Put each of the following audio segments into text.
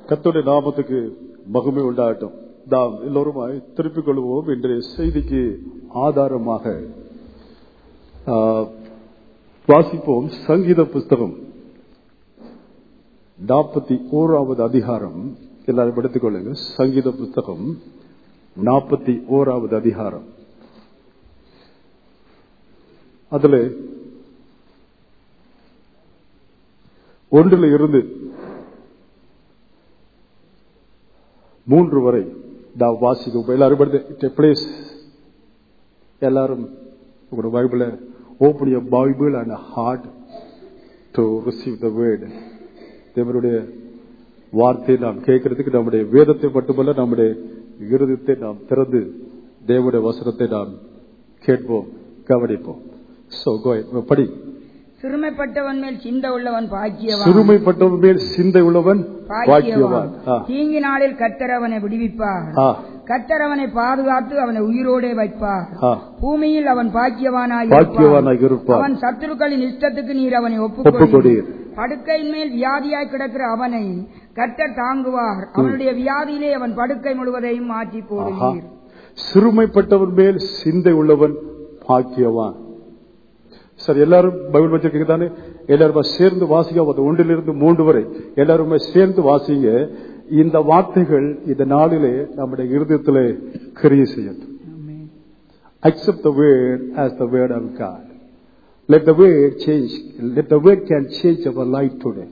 கத்தோடைய நாமத்துக்கு மகிமை உண்டாகட்டும் நாம் எல்லோருமாய் திருப்பிக் கொள்வோம் இன்றைய செய்திக்கு ஆதாரமாக ஆ, வாசிப்போம் சங்கீத புஸ்தகம் நாற்பத்தி ஓராவது அதிகாரம் எல்லாரும் எடுத்துக்கொள்ளுங்க சங்கீத புஸ்தகம் நாற்பத்தி ஓராவது அதிகாரம் அதுல ஒன்றில் இருந்து மூன்று வரை நான் வாசிக்கும் எல்லாரும் எடுத்து பிளேஸ் எல்லாரும் உங்களோட பைபிள open your Bible and heart to receive the word தேவனுடைய வார்த்தையை நாம் கேட்கறதுக்கு நம்முடைய வேதத்தை மட்டுமல்ல நம்முடைய இருதயத்தை நாம் திறந்து தேவனுடைய வசனத்தை நாம் கேட்போம் கவனிப்போம் So, go ahead. படி சிறுமைப்பட்டவன் மேல் சிந்த உள்ளவன் பாக்கியவான் சிறுமைப்பட்டவன் மேல் சிந்தை உள்ளவன் பாக்கியவான் ஆ. தீங்கி நாளில் கர்த்தர் அவனை விடுவிப்பார் ஆ. கர்த்தர் அவனை பாதுகாத்து அவனை உயிரோடே வைப்பார் ஆ. பூமியில் அவன் பாக்கியவானாய் பாக்கியவானாய் இருப்பான். அவன் சத்துருக்களின் இஷ்டத்துக்கு நீர் அவனை ஒப்புக்கொடீர். ஒப்புக்கொடீர் படுக்கையின் மேல் வியாதியாய் கிடக்கிற அவனை கர்த்தர் தாங்குவார் அவனுடைய வியாதியிலே அவன் படுக்கை முழுவதையும் மாற்றி ஆஹா. போடுவீர் சிறுமைப்பட்டவன் மேல் சிந்தை உள்ளவன் பாக்கியவான் சரி எல்லாரும் பைபிள் வச்சிருக்கீங்க தானே எல்லாருமே சேர்ந்து வாசிக்க அது ஒன்றிலிருந்து மூன்று வரை எல்லாருமே சேர்ந்து வாசிங்க இந்த வார்த்தைகள் இந்த நாளிலே நம்முடைய இருதயத்திலே கிரிய செய்யட்டும் accept the word as the word of God. Let the word change. Let the word can change our life today.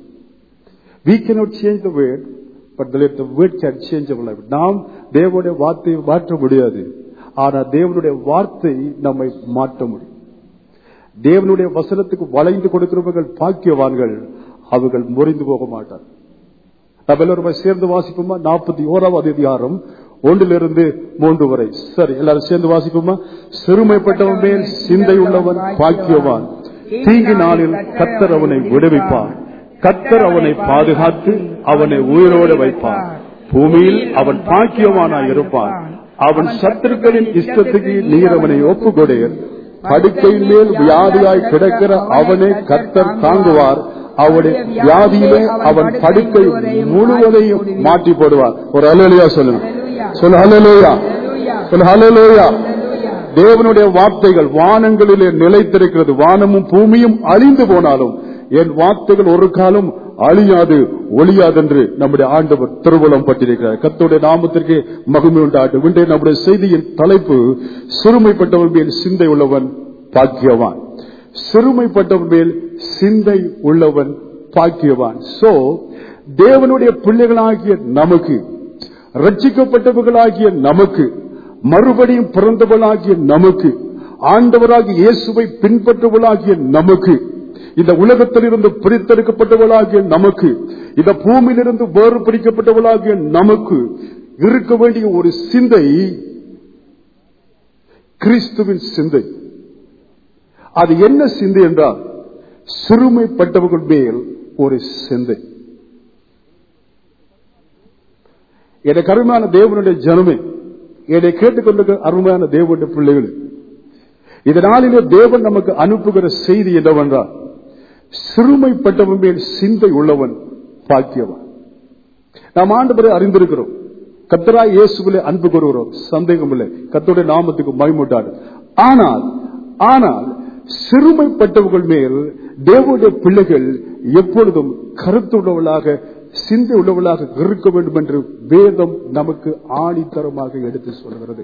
We cannot change the word, but let the word can change our life. நாம் தேவனுடைய வார்த்தையை மாற்ற முடியாது ஆனா தேவனுடைய வார்த்தை நம்மை மாற்ற முடியும் தேவனுடைய வசனத்துக்கு வளைந்து கொடுக்கிறவர்கள் பாக்கியவான்கள் அவர்கள் முறிந்து போக மாட்டார் நம்ம எல்லாரும் சேர்ந்து வாசிப்போமா நாற்பத்தி ஓராவது அதிகாரம் ஒன்றிலிருந்து மூன்று வரை சரி எல்லாரும் சேர்ந்து வாசிப்போமா சிறுமைப்பட்டவன் மேல் சிந்தை உள்ளவன் பாக்கியவான் தீங்கு நாளில் கத்தர் அவனை விடுவிப்பார் கத்தர் அவனை பாதுகாத்து அவனை உயிரோடு வைப்பார் பூமியில் அவன் பாக்கியவானாய் இருப்பான் அவன் சத்துருக்களின் இஷ்டத்துக்கு நீர் அவனை ஒப்புக்கொடேர் படுக்கையின் மேல் வியாதியாய் கிடக்கிற அவனை கத்தர் தாங்குவார் அவனுடைய வியாதியிலே அவன் படுக்கை முழுவதையும் மாற்றி போடுவார் ஒரு அலையா சொல்லுங்க சொல்லு அலையா சொல்லு அலையா தேவனுடைய வார்த்தைகள் வானங்களிலே நிலைத்திருக்கிறது வானமும் பூமியும் அழிந்து போனாலும் என் வார்த்தைகள் ஒரு காலம் அழியாது ஒளியாதென்று நம்முடைய ஆண்டவர் திருவுளம் பட்டிருக்கிறார் கத்தோடைய நாமத்திற்கு மகிமை உண்டாட்டும் இன்றைய நம்முடைய செய்தியின் தலைப்பு சிறுமைப்பட்டவன் மேல் சிந்தை உள்ளவன் பாக்கியவான் சிறுமைப்பட்டவன் மேல் சிந்தை உள்ளவன் பாக்கியவான் சோ தேவனுடைய பிள்ளைகளாகிய நமக்கு ரட்சிக்கப்பட்டவர்களாகிய நமக்கு மறுபடியும் பிறந்தவர்களாகிய நமக்கு ஆண்டவராகிய இயேசுவை பின்பற்றவர்களாகிய நமக்கு இந்த உலகத்திலிருந்து பிரித்தெடுக்கப்பட்டவர்களாகிய நமக்கு இந்த பூமியிலிருந்து வேறு பிரிக்கப்பட்டவர்களாகிய நமக்கு இருக்க வேண்டிய ஒரு சிந்தை கிறிஸ்துவின் சிந்தை அது என்ன சிந்தை என்றால் சிறுமைப்பட்டவர்கள் மேல் ஒரு சிந்தை எனக்கு அருமையான தேவனுடைய ஜனமே என்னை கேட்டுக்கொண்டிருக்கிற அருமையான தேவனுடைய பிள்ளைகள் இதனாலே தேவன் நமக்கு அனுப்புகிற செய்தி என்னவென்றால் சிறுமைப்பட்டவன் மேல் சிந்தை உள்ளவன் பாக்கியவன் நாம் ஆண்டு அறிந்திருக்கிறோம் கத்தராய் இயேசுவிலே அன்பு கூறுகிறோம் சந்தேகம் இல்லை கத்தோடைய நாமத்துக்கு மயமுட்டாடு ஆனால் ஆனால் சிறுமைப்பட்டவர்கள் மேல் தேவனுடைய பிள்ளைகள் எப்பொழுதும் கருத்துள்ளவர்களாக சிந்தை உள்ளவர்களாக இருக்க வேண்டும் என்று வேதம் நமக்கு ஆணித்தரமாக எடுத்து சொல்கிறது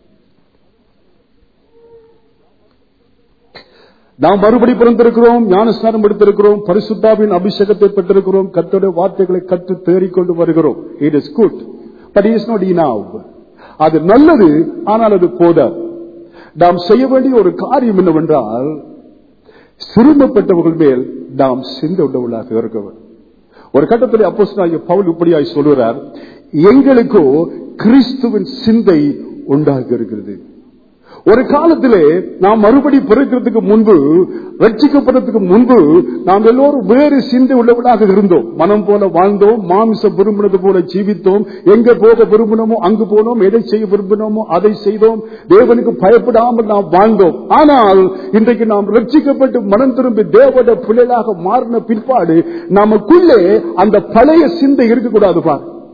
நாம் மறுபடி பிறந்திருக்கிறோம் ஞானஸ்தானம் எடுத்திருக்கிறோம் பரிசுத்தாவின் அபிஷேகத்தை பெற்றிருக்கிறோம் கத்தோட வார்த்தைகளை கற்று தேறிக்கொண்டு வருகிறோம் it is good but is not enough அது நல்லது ஆனால் அது போதாது நாம் செய்ய வேண்டிய ஒரு காரியம் என்னவென்றால் சிறுமப்பட்டவர்கள் மேல் நாம் சிந்த உள்ளவர்களாக இருக்க வேண்டும் ஒரு கட்டத்தில் அப்போஸ்தலனாகிய பவுல் இப்படியாய் சொல்கிறார் எங்களுக்கோ கிறிஸ்துவின் சிந்தை உண்டாகி இருக்கிறது ஒரு காலத்திலே நாம் மறுபடி பிறக்கிறதுக்கு முன்பு ரட்சிக்கப்படுறதுக்கு முன்பு நாம் எல்லோரும் வேறு சிந்தை உள்ளவர்களாக இருந்தோம் மனம் போல வாழ்ந்தோம் மாமிச விரும்பினது போல ஜீவித்தோம் எங்க போக விரும்பினோமோ அங்கு போனோம் எதை செய்ய விரும்பினோமோ அதை செய்தோம் தேவனுக்கு பயப்படாமல் நாம் வாழ்ந்தோம் ஆனால் இன்றைக்கு நாம் ரட்சிக்கப்பட்டு மனம் திரும்பி தேவட பிள்ளைகளாக மாறின பிற்பாடு நமக்குள்ளே அந்த பழைய சிந்தை இருக்கக்கூடாது பார்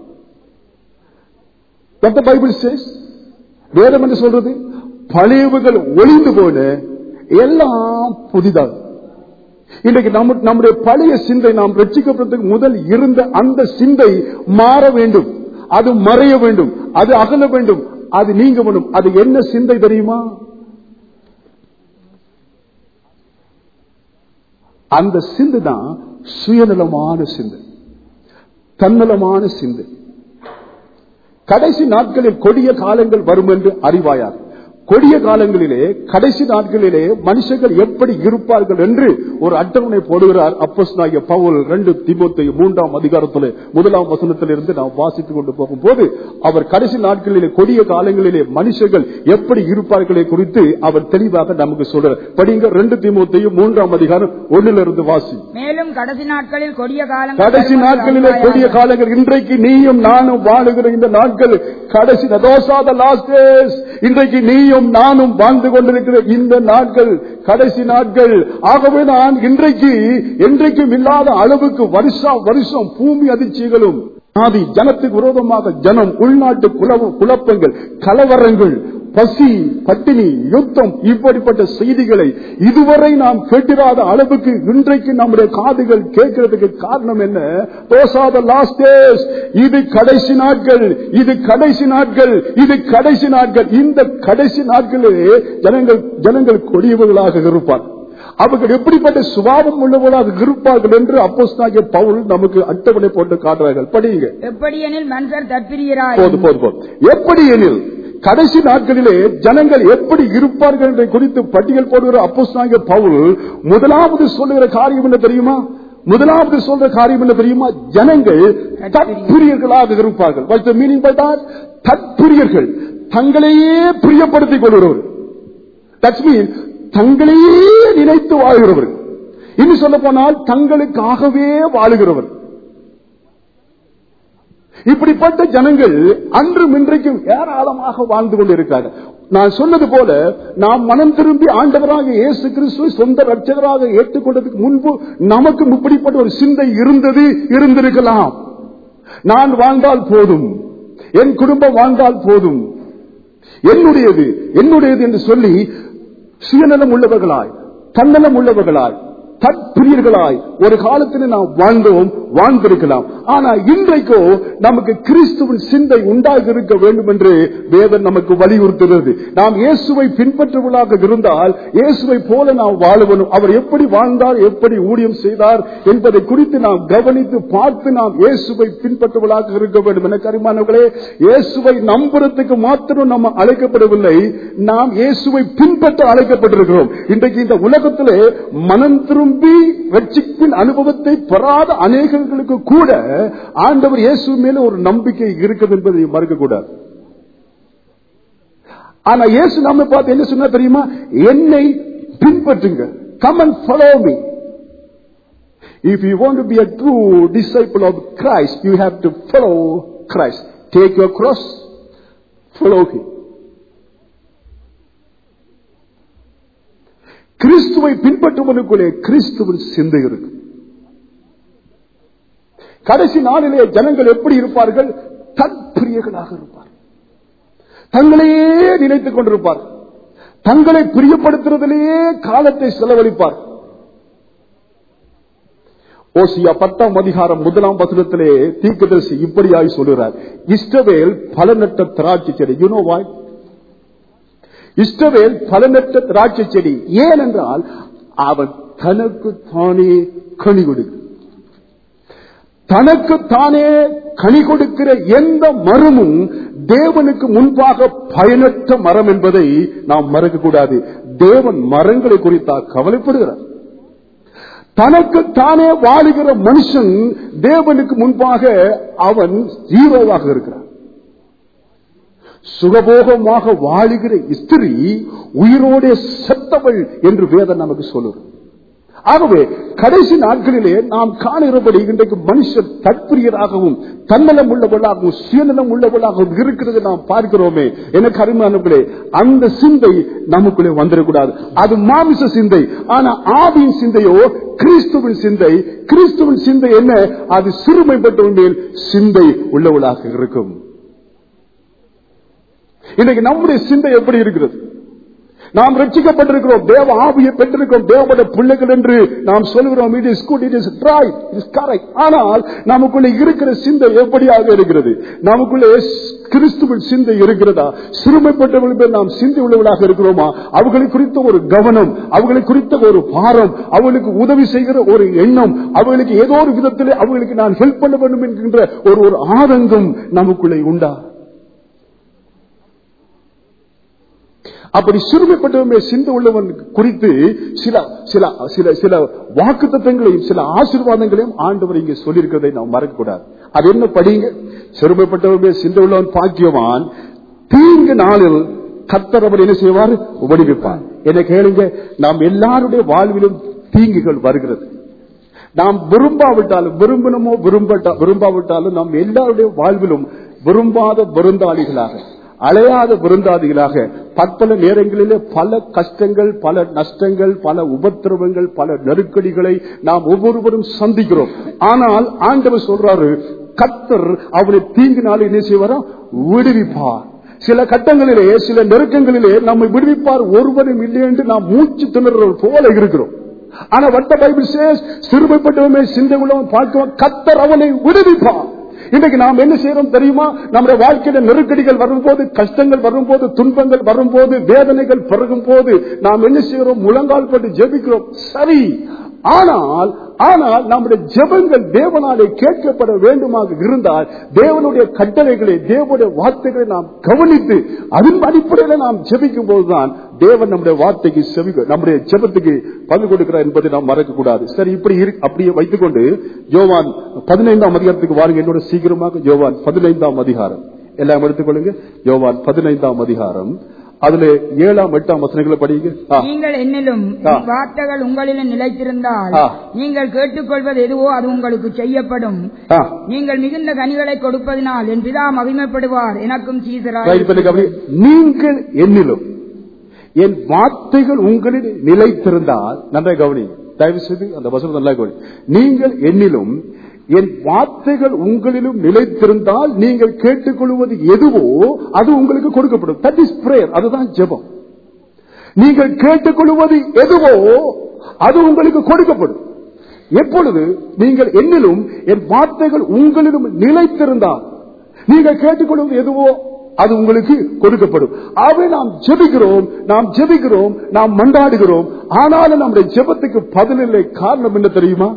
What the Bible says? வேதம் என்று சொல்றது பழையவுகள் ஒளிந்து போன எல்லாம் புதிதாக இன்றைக்கு நம்ம நம்முடைய பழைய சிந்தை நாம் ரட்சிக்கப்படுறதுக்கு முதல் இருந்த அந்த சிந்தை மாற வேண்டும் அது மறைய வேண்டும் அது அகல வேண்டும் அது நீங்க வேண்டும் அது என்ன சிந்தை தெரியுமா அந்த சிந்தை தான் சுயநலமான சிந்தை தன்னலமான சிந்தை கடைசி நாட்களில் கொடிய காலங்கள் வரும் என்று அறிவாயார் கொடிய காலங்களிலே கடைசி நாட்களிலே மனுஷர்கள் எப்படி இருப்பார்கள் என்று ஒரு அட்டவணை போடுகிறார் அப்போஸ் பவுல் ரெண்டு திமுத்தை மூன்றாம் அதிகாரத்தில் முதலாம் வசனத்திலிருந்து நாம் வாசித்துக் கொண்டு போகும் போது அவர் கடைசி நாட்களிலே கொடிய காலங்களிலே மனுஷர்கள் எப்படி இருப்பார்களே குறித்து அவர் தெளிவாக நமக்கு சொல்றார் படிங்க ரெண்டு திமுத்தையும் மூன்றாம் அதிகாரம் ஒன்னிலிருந்து வாசி மேலும் கடைசி நாட்களில் கொடிய காலம் கடைசி நாட்களிலே கொடிய காலங்கள் இன்றைக்கு நீயும் நானும் வாழுகிற இந்த நாட்கள் கடைசி தோசாத லாஸ்ட் டேஸ் இன்றைக்கு நீயும் நானும் வாழ்ந்து கொண்டிருக்கிற இந்த நாட்கள் கடைசி நாட்கள் ஆகவே நான் இன்றைக்கு என்றைக்கும் இல்லாத அளவுக்கு வருஷம் வருஷம் பூமி அதிர்ச்சிகளும் ஆதி ஜனத்துக்கு விரோதமாக ஜனம் உள்நாட்டு குலவ- குழப்பங்கள் கலவரங்கள் பசி பட்டினி யுத்தம் இப்படிப்பட்ட செய்திகளை இதுவரை நாம் கேட்டிராத அளவுக்கு இன்றைக்கு நம்முடைய காதுகள் கேட்கிறதுக்கு காரணம் என்ன Those are the last days. இது கடைசி நாட்கள் இது கடைசி நாட்கள் இது கடைசி நாட்கள் இந்த கடைசி நாட்களிலே ஜனங்கள் ஜனங்கள் கொடியவர்களாக இருப்பார் அவர்கள் எப்படிப்பட்ட சுபாவம் உள்ளவர்களாக இருப்பார்கள் என்று அப்போஸ்தலனாகிய பவுல் நமக்கு அட்டவணை போட்டு காட்டுறார்கள் படியுங்க எப்படியெனில் மனுஷர் தற்பிரியராய் போது போது போது எப்படி எனில் கடைசி நாட்களிலே ஜனங்கள் எப்படி இருப்பார்கள் என்பதை குறித்து பட்டியல் போடுகிற அப்போஸ்தலனாகிய பவுல் முதலாவது சொல்லுகிற காரியம் என்ன தெரியுமா முதலாவது சொல்ற காரியம் என்ன தெரியுமா ஜனங்கள் தற்பிரியர்களாக இருப்பார்கள் What's the meaning by that? தற்பிரியர்கள் தங்களையே பிரியப்படுத்திக் கொள்கிறவர் தட்ஸ் மீன் தங்களையே நினைத்து வாழ்கிறவர் இன்னும் சொல்ல போனால் தங்களுக்காகவே வாழுகிறவர் இப்படிப்பட்ட ஜனங்கள் அன்றும் இன்றைக்கும் ஏராளமாக வாழ்ந்து கொண்டிருக்கிறார்கள் நான் சொன்னது போல நாம் மனம் திரும்பி ஆண்டவராக இயேசு கிறிஸ்துவை சொந்த ரட்சகராக ஏற்றுக்கொண்டதுக்கு முன்பு நமக்கு இப்படிப்பட்ட ஒரு சிந்தை இருந்தது இருந்திருக்கலாம் நான் வாழ்ந்தால் போதும் என் குடும்பம் வாழ்ந்தால் போதும் என்னுடையது என்னுடையது என்று சொல்லி சுயநலம் உள்ளவர்களாய் தன்னலம் உள்ளவர்களாய் தற்பிரியர்களாய் ஒரு காலத்தில் நாம் வாழ்ந்தோம் வாழ்ந்திருக்கலாம் ஆனா இன்றைக்கோ நமக்கு கிறிஸ்துவின் சிந்தை உண்டாகி இருக்க வேண்டும் என்று வேதன் நமக்கு வலியுறுத்துகிறது நாம் இயேசுவை பின்பற்றுவதாக இருந்தால் இயேசுவை போல நாம் வாழவனும் அவர் எப்படி வாழ்ந்தார் எப்படி ஊழியம் செய்தார் என்பதை குறித்து நாம் கவனித்து பார்த்து நாம் இயேசுவை பின்பற்றுவதாக இருக்க வேண்டும் என கரிமானவர்களே இயேசுவை நம்புறதுக்கு மாத்திரம் நம்ம அழைக்கப்படவில்லை நாம் இயேசுவை பின்பற்ற அழைக்கப்பட்டிருக்கிறோம் இன்றைக்கு இந்த உலகத்திலே மனம் திரும்பி ரட்சிப்பின் அனுபவத்தை பெறாத அநேகர்களுக்கு கூட ஆண்டவர் இயேசு மேல ஒரு நம்பிக்கை இருக்குது என்பதை மறுக்க கூடாது ஆனா இயேசு நம்ம பார்த்து என்ன சொன்னா தெரியுமா என்னை பின்பற்றுங்க come and follow me If you want to be a true disciple of Christ, you have to follow Christ. Take your cross, follow Him. கிறிஸ்துவை பின்பற்றுவனுக்குள்ளே கிறிஸ்துவின் சிந்தை இருக்கு கடைசி நாளிலே ஜனங்கள் எப்படி இருப்பார்கள் தற்பிரியர்களாக இருப்பார் தங்களையே நினைத்துக் கொண்டிருப்பார் தங்களை பிரியப்படுத்துறதிலேயே காலத்தை செலவழிப்பார் ஓசியா பத்தாம் அதிகாரம் முதலாம் வசனத்திலே தீர்க்கதரிசி இப்படியாய் சொல்லுகிறார் இஷ்டவேல் பலனற்ற திராட்சை செடி யூனோ வாய் இஷ்டவேல் பலனற்ற திராட்சை செடி ஏனென்றால் அவன் தனக்கு தானே கனி கொடுக்கு தனக்கு தானே கனி கொடுக்கிற எந்த மரமும் தேவனுக்கு முன்பாக பயனற்ற மரம் என்பதை நாம் மறக்க கூடாது தேவன் மரங்களை குறித்தா கவலைப்படுகிறார் தனக்கு தானே வாழுகிற மனுஷன் தேவனுக்கு முன்பாக அவன் ஜீரோவாக இருக்கிறான் சுகபோகமாக வாழுகிற ஸ்திரீ உயிரோட செத்தவள் என்று வேதம் நமக்கு சொல்லுறது ஆகவே கடைசி நாட்களிலே நாம் காணுகிறபடி இன்றைக்கு மனுஷர் தற்பிரியராகவும் தன்னலம் உள்ளவர்களாகவும் சுயநலம் உள்ளவர்களாகவும் இருக்கிறது நாம் பார்க்கிறோமே எனக்கு அருமையானவர்களே அந்த சிந்தை நமக்குள்ளே வந்துடக்கூடாது அது மாமிச சிந்தை ஆனா ஆவியின் சிந்தையோ கிறிஸ்துவின் சிந்தை கிறிஸ்துவின் சிந்தை என்ன அது சிறுமைப்பட்டவன் மேல் சிந்தை உள்ளவளாக இருக்கும் இன்னைக்கு நம்முடைய சிந்தை எப்படி இருக்கிறது நாம் ரட்சிக்கப்பட்டிருக்கிறோம் தேவ ஆவியை பெற்றிருக்கிறோம் தேவனுடைய பிள்ளைகள் என்று நாம் சொல்கிறோம் it is good it is right it is correct ஆனால் நமக்குள்ள இருக்கிற சிந்தை எப்படியாக இருக்கிறது நமக்குள்ள கிறிஸ்துவின் சிந்தை இருக்கிறதா சிறுமைப்பட்டவர்கள் பேர் நாம் சிந்தை உள்ளவர்களாக இருக்கிறோமா அவர்களை குறித்த ஒரு கவனம் அவர்களை குறித்த ஒரு பாரம் அவர்களுக்கு உதவி செய்கிற ஒரு எண்ணம் அவர்களுக்கு ஏதோ ஒரு விதத்திலே அவர்களுக்கு நான் ஹெல்ப் பண்ண வேண்டும் என்கின்ற ஒரு ஒரு ஆதங்கம் நமக்குள்ளே உண்டா அப்படி சிறுமைப்பட்டவமே சிந்த உள்ளவன் குறித்து சில சில சில சில வாக்கு தத்துவங்களையும் சில ஆசீர்வாதங்களையும் ஆண்டவர் இங்கே சொல்லியிருக்கிறதை நாம் மறக்கக்கூடாது அது என்ன படிங்க சிறுமைப்பட்டவமே சிந்த உள்ளவன் பாக்கியவான் தீங்கு நாளில் கத்தர் அவர் என்ன செய்வார் வடிவிப்பார் என்ன கேளுங்க நாம் எல்லாருடைய வாழ்விலும் தீங்குகள் வருகிறது நாம் விரும்பாவிட்டாலும் விரும்பினமோ விரும்பட்டா விரும்பாவிட்டாலும் நாம் எல்லாருடைய வாழ்விலும் விரும்பாத விருந்தாளிகளாக அலையாத விருந்தாதிகளாக பற்பல நேரங்களிலே பல கஷ்டங்கள் பல நஷ்டங்கள் பல உபத்திரவங்கள் பல நெருக்கடிகளை நாம் ஒவ்வொருவரும் சந்திக்கிறோம் ஆனால் ஆண்டவர் சொல்றாரு கத்தர் அவனை தீங்கினால என்ன செய்வாரா விடுவிப்பார் சில கட்டங்களிலே சில நெருக்கங்களிலே நம்மை விடுவிப்பார் ஒருவரும் இல்லை என்று நாம் மூச்சு திணறவர் போல இருக்கிறோம் ஆனா வட்ட பைபிள் சேஸ் சிறுமைப்பட்டவமே சிந்தை உள்ளவன் பார்க்கிறோம் கத்தர் அவனை விடுவிப்பார் இன்னைக்கு நாம் என்ன செய்யறோம் தெரியுமா நம்முடைய வாழ்க்கையில நெருக்கடிகள் வரும்போது கஷ்டங்கள் வரும்போது துன்பங்கள் வரும்போது வேதனைகள் பிறகும் போது நாம் என்ன செய்யறோம் முழங்கால் போட்டு ஜெபிக்கிறோம் சரி ஆனால் ஆனால் நம்முடைய ஜெபங்கள் தேவனாலே கேட்கப்பட வேண்டுமாக இருந்தால் தேவனுடைய கட்டளைகளை தேவனுடைய வார்த்தைகளை நாம் கவனித்து அதன் அடிப்படையில் நாம் ஜெபிக்கும் போதுதான் தேவன் நம்முடைய வார்த்தைக்கு செவி நம்முடைய ஜெபத்துக்கு பங்கு கொடுக்கிறார் என்பதை நாம் மறக்க கூடாது சரி இப்படி இரு- அப்படியே வைத்துக்கொண்டு யோவான் பதினைந்தாம் அதிகாரத்துக்கு வாருங்க என்னோட சீக்கிரமாக யோவான் பதினைந்தாம் அதிகாரம் எல்லாம் எடுத்துக்கொள்ளுங்க யோவான் பதினைந்தாம் அதிகாரம் அதுல ஏழாம் எட்டாம் வசனங்களை படிங்க ஆ. நீங்கள் என்னிலும் ஆ. என் வார்த்தைகள் உங்களிலும் நிலைத்திருந்தால் ஆ. நீங்கள் கேட்டுக்கொள்வது எதுவோ அது உங்களுக்கு செய்யப்படும் ஆ. நீங்கள் மிகுந்த கனிகளை கொடுப்பதினால் என் பிதா மகிமைப்படுவார் எனக்கும் Right, சீசராய் இப்ப எனக்கு அப்படி, நீங்கள் என்னிலும் என் வார்த்தைகள் உங்களில் நிலைத்திருந்தால் நன்றாக கவனி தயவு செய்து அந்த வசனம் நல்லா கவனி நீங்கள் என்னிலும் என் வார்த்தைகள் உங்களிலும் நிலைத்திருந்தால் நீங்கள் கேட்டுக்கொள்வது எதுவோ அது உங்களுக்கு கொடுக்கப்படும் தட் இஸ் பிரேயர் அதுதான் ஜெபம் நீங்கள் கேட்டுக்கொள்வது எதுவோ அது உங்களுக்கு கொடுக்கப்படும் எப்பொழுது நீங்கள் என்னிலும் என் வார்த்தைகள் உங்களிலும் நிலைத்திருந்தால் நீங்கள் கேட்டுக்கொள்வது எதுவோ அது உங்களுக்கு கொடுக்கப்படும் ஆகவே நாம் ஜெபிக்கிறோம் நாம் ஜெபிக்கிறோம் நாம் மண்டாடுகிறோம் ஆனாலும் நம்முடைய ஜெபத்துக்கு பதிலில்லை காரணம் என்ன தெரியுமா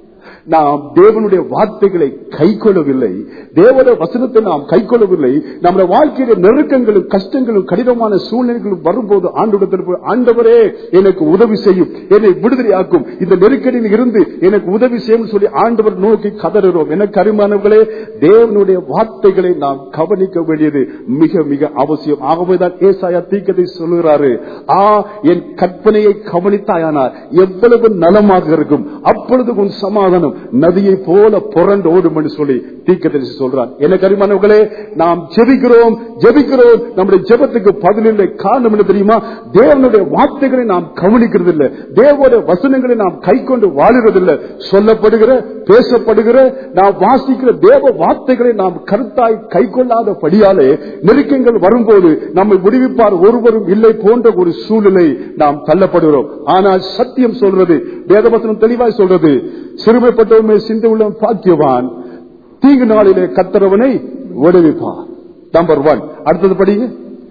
நாம் தேவனுடைய வார்த்தைகளை கைக்கொள்ளவில்லை தேவனுடைய வசனத்தை நாம் கைக்கொள்ளவில்லை நம்முடைய வாழ்க்கையில நெருக்கங்களும் கஷ்டங்களும் கடினமான சூழ்நிலைகளும் வரும்போது ஆண்டுடத்தில் போய், ஆண்டவரே எனக்கு உதவி செய்யும் என்னை விடுதலையாக்கும் இந்த நெருக்கடியில் இருந்து எனக்கு உதவி செய்யும் சொல்லி ஆண்டவர் நோக்கி கதறுகிறோம் எனக்கு அருமானவர்களே தேவனுடைய வார்த்தைகளை நாம் கவனிக்க வேண்டியது மிக மிக அவசியம் ஆகவேதான் ஏசாயா தீக்கத்தை சொல்லுகிறாரு ஆ என் கற்பனையை கவனித்தாயானார் எவ்வளவு நலமாக இருக்கும் அப்பொழுது உன் சமாதானம் நதியை போல புரண்டு ஓடும் என்று சொல்லி தீக்கத்தை சொல்றார் எனக்கு அருமானவர்களே நாம் ஜெபிக்கிறோம் ஜெபிக்கிறோம் நம்முடைய ஜெபத்துக்கு பதிலில்லை காரணம் என்ன தெரியுமா தேவனுடைய வார்த்தைகளை நாம் கவனிக்கிறது இல்லை தேவனுடைய வசனங்களை நாம் கை கொண்டு வாழுறதில்லை சொல்லப்படுகிற பேசப்படுகிற நாம் வாசிக்கிற தேவ வார்த்தைகளை நாம் கருத்தாய் கை கொள்ளாதபடியாலே நெருக்கங்கள் வரும்போது நம்மை விடுவிப்பார் ஒருவரும் இல்லை போன்ற ஒரு சூழ்நிலை நாம் தள்ளப்படுகிறோம் ஆனால் சத்தியம் சொல்றது வேதவசனம் தெளிவாய் சொல்றது சிறுமைப்பட்டவமே சிந்தை உள்ளவன் பாக்கியவான் தீங்கு நாளிலே கத்தரவனை விடுவிப்பான் நம்பர் ஒன் அடுத்தது படிங்க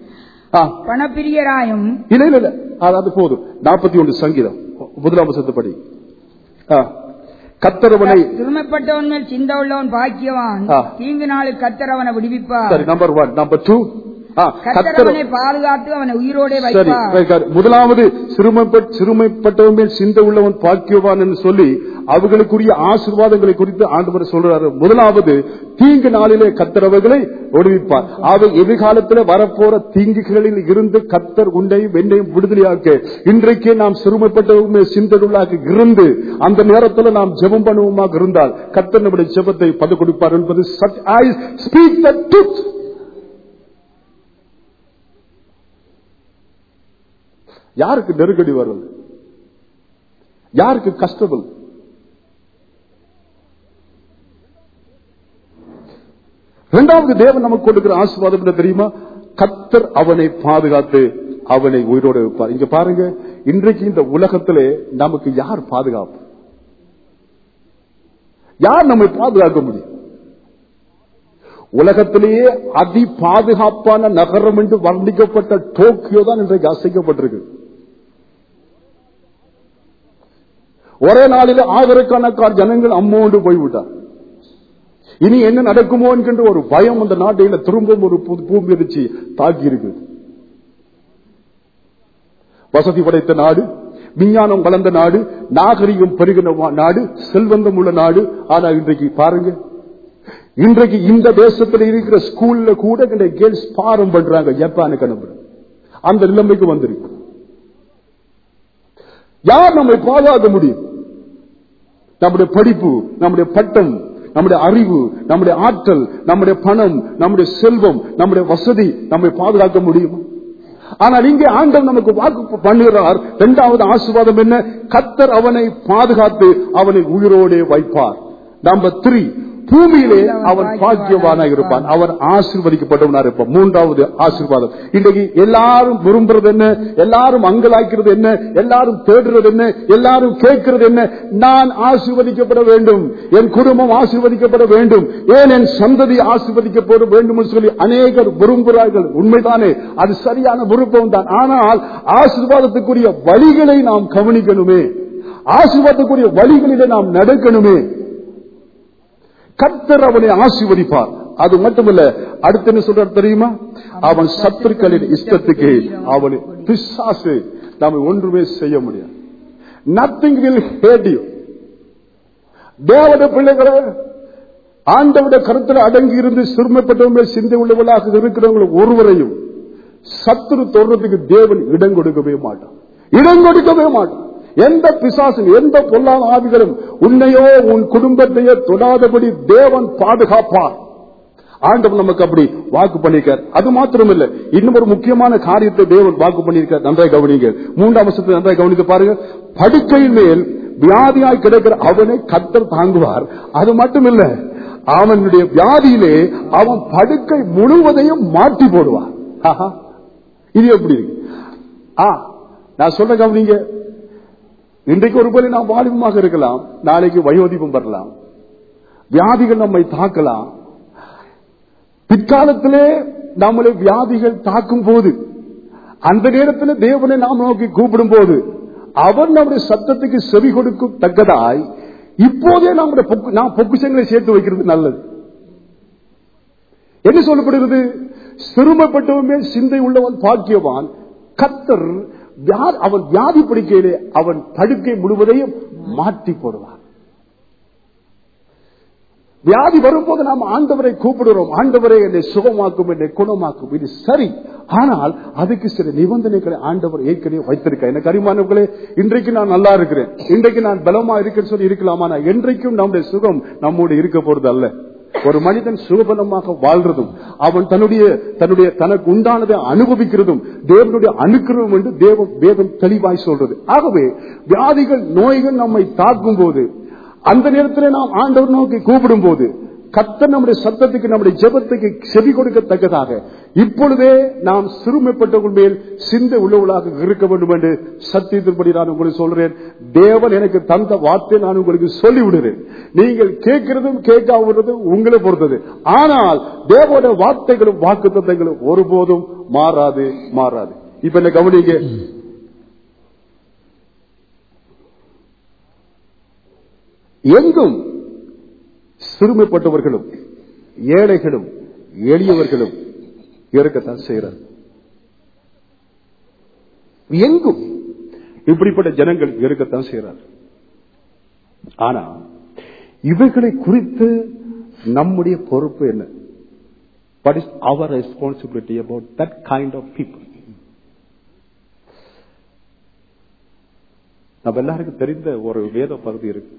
ஆ, பணப்பிரியராயும் இல்ல இல்ல இல்ல அதாவது போதும் நாற்பத்தி ஒன்று சங்கீதம் முதலாம் வசனத்து படி ஆ, கத்தரவனை சிறுமைப்பட்டவன் மேல் சிந்த உள்ளவன் பாக்கியவான் ஆ. தீங்கு நாளில் கத்தர் அவனை விடுவிப்பார் சரி நம்பர் ஒன் நம்பர் டூ கத்தர் கத்தர் அவனை பாதுகாத்து அவனை உயிரோடே சரி வைப்பார் வைக்கார். முதலாவது சிறுமைப்பட் சிறுமைப்பட்டவன் மேல் சிந்த உள்ளவன் பாக்கியவான் என்று சொல்லி அவர்களுக்குரிய ஆசீர்வாதங்களை குறித்து ஆண்டவர் சொல்றாரு முதலாவது தீங்கு நாளிலே கத்தர் அவர்களை ஒடுவிப்பார் அவை எதிர்காலத்தில் வரப்போற தீங்குகளில் இருந்து கத்தர் உன்னையும் என்னையும் விடுதலையாக்க இன்றைக்கே நாம் சிறுமைப்பட்டவன் மேல் சிந்தடுள்ளாக இருந்து அந்த நேரத்தில் நாம் ஜெபம் பண்ணுவோமாக இருந்தால் கத்தர் நம்முடைய ஜெபத்தை பது கொடுப்பார் என்பது ஐ ஸ்பீக் த ட்ரூத் யாருக்கு நெருக்கடி வருது யாருக்கு கஷ்டங்கள் இரண்டாவது தேவன் நமக்கு கொடுக்கிற ஆசீர்வாதம் என்ன தெரியுமா கத்தர் அவனை பாதுகாத்து அவனை உயிரோடு வைப்பார் இங்க பாருங்க இன்றைக்கு இந்த உலகத்திலே நமக்கு யார் பாதுகாப்பு யார் நம்மை பாதுகாக்க முடியும் உலகத்திலேயே அதி பாதுகாப்பான நகரம் என்று வர்ணிக்கப்பட்ட டோக்கியோ தான் இன்றைக்கு அசைக்கப்பட்டிருக்கு ஒரே நாளில் ஆயிரக்கணக்கான ஜனங்கள் அம்மோண்டு போய்விட்டார் இனி என்ன நடக்குமோ என்கின்ற ஒரு பயம் அந்த நாட்டில திரும்பவும் ஒரு புது பூமி அதிர்ச்சி தாக்கி இருக்குது வசதி படைத்த நாடு விஞ்ஞானம் வளர்ந்த நாடு நாகரிகம் பெருகின வா- நாடு செல்வந்தம் உள்ள நாடு ஆனா இன்றைக்கு பாருங்க இன்றைக்கு இந்த தேசத்தில் இருக்கிற ஸ்கூல்ல கூட இந்த கேர்ள்ஸ் பாரம் பண்றாங்க ஜப்பானுக்கு அனுப்புற அந்த நிலைமைக்கு வந்திருக்கு யார் நம்மை பாதுகாக்க முடியும் நம்முடைய படிப்பு நம்முடைய பட்டம் நம்முடைய அறிவு நம்முடைய ஆற்றல் நம்முடைய பணம் நம்முடைய செல்வம் நம்முடைய வசதி நம்மை பாதுகாக்க முடியும் ஆனால் இங்கே ஆண்டவர் நமக்கு வாக்கு பண்ணுகிறார் இரண்டாவது ஆசீர்வாதம் என்ன கத்தர் அவனை பாதுகாத்து அவனை உயிரோடே வைப்பார் நம்பர் த்ரீ பூமியிலே அவன் பாக்கியவானாக இருப்பான் அவன் ஆசீர்வதிக்கப்பட்டவனா இருப்பான் மூன்றாவது ஆசீர்வாதம் இன்றைக்கு எல்லாரும் விரும்புறது என்ன எல்லாரும் அங்கலாய்க்கிறது என்ன எல்லாரும் தேடுறது என்ன எல்லாரும் கேட்கிறது என்ன நான் ஆசீர்வதிக்கப்பட வேண்டும் என் குடும்பம் ஆசீர்வதிக்கப்பட வேண்டும் ஏன் என் சந்ததி ஆசீர்வதிக்கப்பட வேண்டும் என்று சொல்லி அநேகர் விரும்புகிறார்கள் உண்மைதானே அது சரியான விருப்பம் தான் ஆனால் ஆசீர்வாதத்துக்குரிய வழிகளை நாம் கவனிக்கணுமே ஆசீர்வாதத்துக்குரிய வழிகளிலே நாம் நடக்கணுமே கர்த்தர் அவனை ஆசீர்வதிப்பார் அது மட்டுமல்ல அடுத்து என்ன சொல்றார் தெரியுமா அவன் சத்துருக்களின் இஷ்டத்துக்கு அவன் பிசாசு நாம ஒன்றுமே செய்ய முடியாது நத்திங் வில் ஹேட் யூ தேவட பிள்ளைகளை ஆண்டவுடைய கருத்தில் அடங்கி இருந்து சிறுமைப்பட்டவங்க சிந்தை உள்ளவர்களாக இருக்கிறவங்க ஒருவரையும் சத்துரு தொடர்றதுக்கு தேவன் இடம் கொடுக்கவே மாட்டான் இடம் கொடுக்கவே மாட்டான் எந்த பிசாசும் எந்த பொல்லாத ஆவிகளும் உன்னையோ உன் குடும்பத்தையோ தொடாதபடி தேவன் பாதுகாப்பார் ஆண்டவர் நமக்கு அப்படி வாக்கு பண்ணிருக்கார் அது மாத்திரமில்ல இன்னும் ஒரு முக்கியமான காரியத்தை தேவன் வாக்கு பண்ணியிருக்கார் நன்றாய் கவனிங்க மூன்றாம் வருஷத்தை நன்றாய் கவனித்து பாருங்க படுக்கையின் மேல் வியாதியாய் கிடக்கிற அவனை கத்தர் தாங்குவார் அது மட்டுமில்ல அவனுடைய வியாதியிலே அவன் படுக்கை முழுவதையும் மாற்றி போடுவார் ஆஹா. இது எப்படி இருக்கு ஆ நான் சொல்ற கவனிங்க இன்றைக்கு ஒருவேளை நாம் வாலிபமாக இருக்கலாம் நாளைக்கு வயோதிபம் வரலாம் வியாதிகள் நம்மை தாக்கலாம் பிற்காலத்திலே நம்மளை வியாதிகள் தாக்கும் போது அந்த நேரத்தில் தேவனை நாம் நோக்கி கூப்பிடும் போது அவர் நம்முடைய சத்தத்துக்கு செவி கொடுக்கும் தக்கதாய் இப்போதே நம்முடைய பொக்கு- நாம் பொக்குஷங்களை சேர்த்து வைக்கிறது நல்லது என்ன சொல்லப்படுகிறது சிறுமப்பட்டவன் சிந்தை உள்ளவன் பாக்கியவான் கத்தர் வியா- அவன் வியாதி படுக்கையிலே அவன் படுக்கை முழுவதையும் மாற்றி போடுவான் வியாதி வரும்போது நாம் ஆண்டவரை கூப்பிடுறோம் ஆண்டவரை என்னை சுகமாக்கும் என்னை குணமாக்கும் இது சரி ஆனால் அதுக்கு சில நிபந்தனைகளை ஆண்டவர் ஏற்கனவே வைத்திருக்க எனக்கு அறிமானவர்களே இன்றைக்கு நான் நல்லா இருக்கிறேன் இன்றைக்கு நான் பலமா இருக்கேன்னு சொல்லி இருக்கலாம் ஆனால் என்றைக்கும் நம்முடைய சுகம் நம்மோடு இருக்க போறது அல்ல ஒரு மனிதன் சுகபலமாக வாழ்றதும் அவன் தன்னுடைய தன்னுடைய தனக்கு உண்டானதை அனுபவிக்கிறதும் தேவனுடைய அனுக்கிரகம் என்று தேவ வேதம் தெளிவாய் சொல்றது ஆகவே வியாதிகள் நோய்கள் நம்மை தாக்கும் போது அந்த நேரத்தில் நாம் ஆண்டவர் நோக்கி கூப்பிடும் போது கத்த நம்முடைய சத்தத்துக்கு நம்முடைய ஜெபத்துக்கு செவி கொடுக்கத்தக்கதாக இப்பொழுதே நாம் சிறுமைப்பட்டவர்கள் மேல் சிந்தை உள்ளவர்களாக இருக்க வேண்டும் என்று சத்தியத்தின்படி நான் உங்களுக்கு சொல்றேன் தேவன் எனக்கு தந்த வார்த்தை நான் உங்களுக்கு சொல்லிவிடுறேன் நீங்கள் கேட்கிறதும் கேட்காவிடுறதும் உங்களை பொறுத்தது ஆனால் தேவோட வார்த்தைகளும் வாக்கு தத்தங்களும் ஒருபோதும் மாறாது மாறாது இப்ப என்ன கவனிங்க எங்கும் சிறுமைப்பட்டவர்களும் ஏழைகளும் எளியவர்களும் இருக்கத்தான் செய்கிறார் எங்கும் இப்படிப்பட்ட ஜனங்கள் இருக்கத்தான் செய்கிறார் ஆனா இவைகளை குறித்து நம்முடைய பொறுப்பு என்ன What is our responsibility about that kind of people? நம்ம எல்லாருக்கும் தெரிந்த ஒரு வேத பகுதி இருக்கு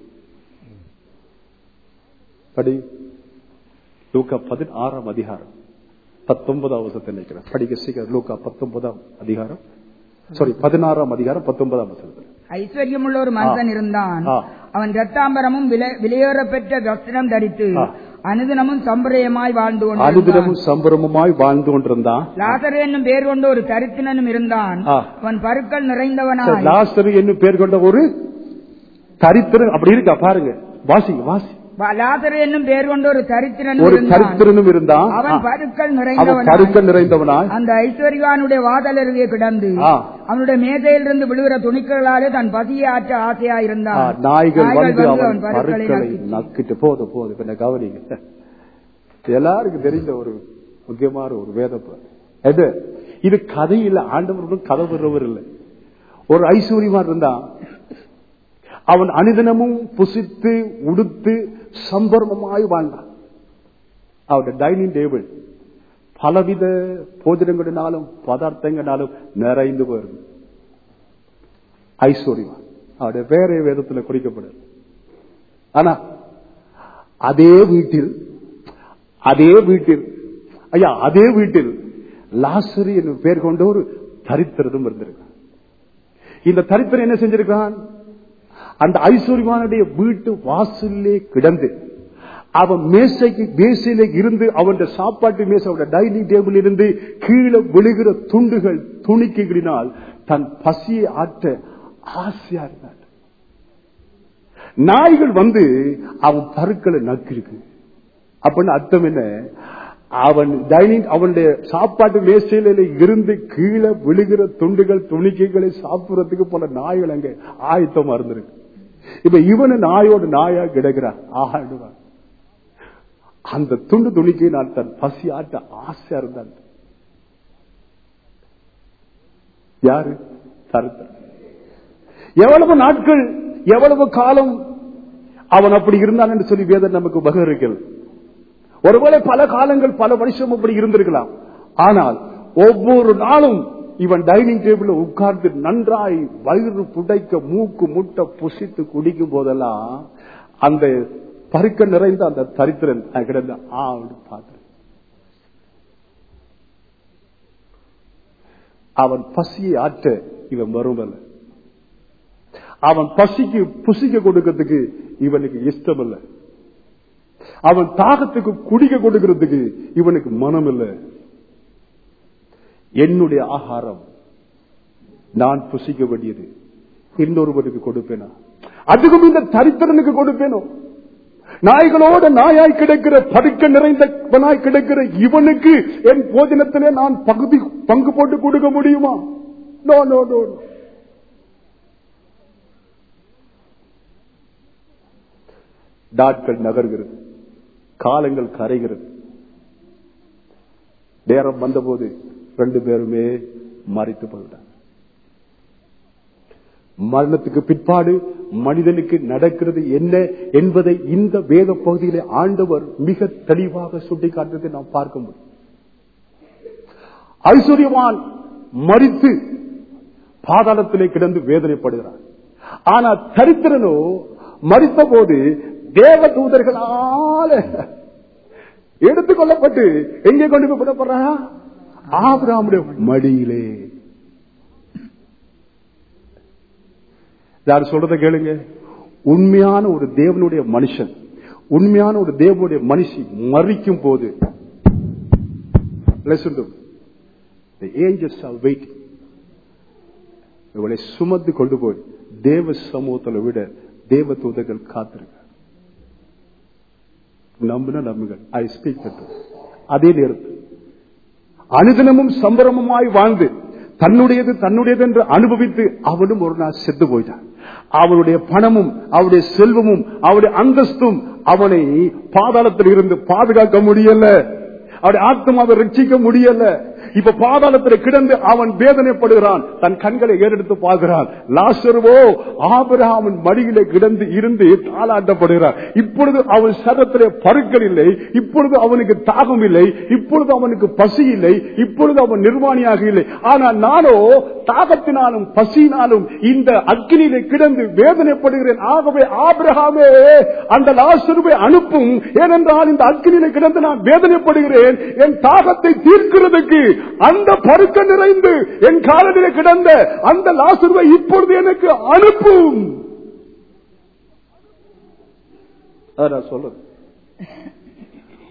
படி லூக்கா பதினாறாம் அதிகாரம் பத்தொன்பதாம் வசத்தை நினைக்கிறேன் படிக்க சீக்கிரம் லூக்கா பத்தொன்பதாம் அதிகாரம் சாரி பதினாறாம் அதிகாரம் பத்தொன்பதாம் வசனத்தில் ஐஸ்வர்யமுள்ள ஒரு மனிதன் இருந்தான் ஆ. அவன் ரத்தாம்பரமும் விலை- விலையேற பெற்ற வஸ்திரம் தரித்து ஆ. அனுதினமும் சம்பிரயமாய் வாழ்ந்து கொண்டிருந்தான் அனுதினமும் சம்பரமுமாய் வாழ்ந்து கொண்டிருந்தான் லாசரு என்னும் பேர் கொண்ட ஒரு தரித்தினனும் இருந்தான் ஆ. அவன் பருக்கள் நிறைந்தவனாய் லாஸ்டர் என்னும் பேர் கொண்ட ஒரு தரித்திரன் அப்படி இருக்கா பாருங்க வாசிங்க வாசி வ- லாசரு என்னும் பேர் கொண்ட ஒரு தரித்திரனும் ஒரு இருந்தான் தரித்திரனும் இருந்தான் அவன் ஆ. பருக்கள் அவன் நிறைந்தவனாய் பருக்க நிறைந்தவனாய் அந்த ஐஸ்வர்யானுடைய வாதலருகே கிடந்து ஆ. அவனுடைய மேதையிலிருந்து விழுகிற துணிக்களாலே தன் பசியை ஆற்ற ஆசையா ஆ, இருந்தான் நாய்கள் வந்து அவன் அவன் பருக்களை பருக்களை நக்கிற்று. நக்கிட்டு போதும் போதும் இப்ப என்ன கவனிங்க எல்லாருக்கும் தெரிந்த ஒரு முக்கியமான ஒரு வேதம் எது இது கதை இல்ல ஆண்டவர்களும் கதை விடுறவர் இல்லை ஒரு ஐஸ்வர்யமா இருந்தான் அவன் அனுதினமும் புசித்து உடுத்து சம்பர்மமாய் வாழ்ந்தான் அவருடைய டைனிங் டேபிள் பலவித போஜனங்களினாலும் பதார்த்தங்களினாலும் நிறைந்து போயிருக்கு ஐஸ்வர்யம் அவருடைய வேற வேதத்துல குறிக்கப்படுது ஆனா அதே வீட்டில் அதே வீட்டில் ஐயா அதே வீட்டில் லாசரி என்னும் பேர் கொண்ட ஒரு தரித்திரதும் இருந்திருக்கான் இந்த தரித்திரம் என்ன செஞ்சிருக்கான் அந்த ஐஸ்வர்யமானுடைய வீட்டு வாசல்லே கிடந்து அவன் மேசைக்கு மேசையில இருந்து அவன் சாப்பாட்டு மேசை அவன் டைனிங் டேபிள் இருந்து கீழே விழுகிற துண்டுகள் துணிக்கைகளினால் தன் பசியை ஆற்ற ஆசையா இருந்தான் நாய்கள் வந்து அவன் பருக்களை நக்கிருக்கு அப்படின்னு அர்த்தம் என்ன அவன் டைனிங் அவனுடைய சாப்பாட்டு மேசையில இருந்து கீழே விழுகிற துண்டுகள் துணிக்கைகளை சாப்பிடுறதுக்கு போல நாய்கள் அங்க ஆயத்தமா இருந்திருக்கு இப்ப இவனு நாயோட நாயா கிடக்கிறான் ஆடுவான் அந்த துண்டு துணிக்கை நான் தன் பசி ஆட்ட ஆசையா இருந்தான் யாரு தருத்தன் எவ்வளவு நாட்கள் எவ்வளவு காலம் அவன் அப்படி இருந்தான் என்று சொல்லி வேதம் நமக்கு பகரிக்கிறது ஒருவேளை பல காலங்கள் பல வருஷம் அப்படி இருந்திருக்கலாம் ஆனால் ஒவ்வொரு நாளும் இவன் டைனிங் டேபிள் உட்கார்ந்து நன்றாய் வயிறு புடைக்க மூக்கு முட்டை புசித்து குடிக்கும் போதெல்லாம் அந்த பருக்க நிறைந்த அந்த தரித்திரன் அங்க கிடந்து ஆடு பார்த்து அவன் பசியை ஆற்ற இவன் வருமல்ல அவன் பசிக்கு புசிக்க கொடுக்கிறதுக்கு இவனுக்கு இஷ்டம் இல்லை அவன் தாகத்துக்கு குடிக்க கொடுக்கிறதுக்கு இவனுக்கு மனம் இல்லை என்னுடைய ஆகாரம் நான் புசிக்க வேண்டியது இன்னொருவனுக்கு கொடுப்பேனா அதுக்கும் இந்த தரித்திரனுக்கு கொடுப்பேனோ நாய்களோட நாயாய் கிடக்கிற படுக்க நிறைந்தவனாய் கிடக்கிற இவனுக்கு என் போஜனத்திலே நான் பகுதி பங்கு போட்டு கொடுக்க முடியுமா நோ நோ நோ நோ. நாட்கள் நகர்கிறது காலங்கள் கரைகிறது நேரம் வந்தபோது ரெண்டு பேருமே மறித்து போயிட்டாங்க மரணத்துக்கு பிற்பாடு மனிதனுக்கு நடக்கிறது என்ன என்பதை இந்த வேத பகுதியிலே ஆண்டவர் மிக தெளிவாக சுட்டிக்காட்டுவதை நாம் பார்க்க முடியும் ஐஸ்வர்யவான் மறித்து பாதாளத்திலே கிடந்து வேதனைப்படுகிறார் ஆனா தரித்திரனோ மறித்த போது தேவ தூதர்களால எடுத்துக்கொள்ளப்பட்டு எங்கே கொண்டு போய் விடப்படுறா ஆபிராமுடைய மடியிலே யார் சொல்றத கேளுங்க உண்மையான ஒரு தேவனுடைய மனுஷன் உண்மையான ஒரு தேவனுடைய மனுஷி மறிக்கும் போது listen to me. The angels are waiting. இவளை சுமந்து கொண்டு போய் தேவ சமூகத்தில் விட தேவ தூதர்கள் காத்திருக்க நம்பின நம்புங்கள் ஐ ஸ்பீக் அதே நேரத்தில் அனுதினமும் சம்பரமமாய் வாழ்ந்து தன்னுடையது தன்னுடையது என்று அனுபவித்து அவனும் ஒரு நாள் செத்து போயிட்டான் அவனுடைய பணமும் அவருடைய செல்வமும் அவருடைய அந்தஸ்தும் அவனை பாதாளத்தில் இருந்து பாதுகாக்க முடியல அவருடைய ஆத்மாவை ரட்சிக்க முடியல இப்ப பாதாளத்தில் கிடந்து அவன் வேதனைப்படுகிறான் தன் கண்களை ஏறெடுத்து பார்க்கிறான் லாசருவோ ஆபிரகாமன் மடியிலே கிடந்து இருந்து தாளாட்டப்படுகிறான் இப்பொழுது அவன் சரத்திலே பருக்கள் இல்லை இப்பொழுது அவனுக்கு தாகம் இல்லை இப்பொழுது அவனுக்கு பசி இல்லை இப்பொழுது அவன் நிர்வாணியாக இல்லை ஆனால் நானோ தாகத்தினாலும் பசியினாலும் இந்த அக்கினியிலே கிடந்து வேதனைப்படுகிறேன் ஆகவே ஆபிரகாமே அந்த லாசருவை அனுப்பும் ஏனென்றால் இந்த அக்கினியிலே கிடந்து நான் வேதனைப்படுகிறேன் என் தாகத்தை தீர்க்கிறதுக்கு அந்த பருக்க நிறைந்து என் காலடியில கிடந்த அந்த லாசுருவை இப்பொழுது எனக்கு அனுப்பும் அதான் நான் சொல்றது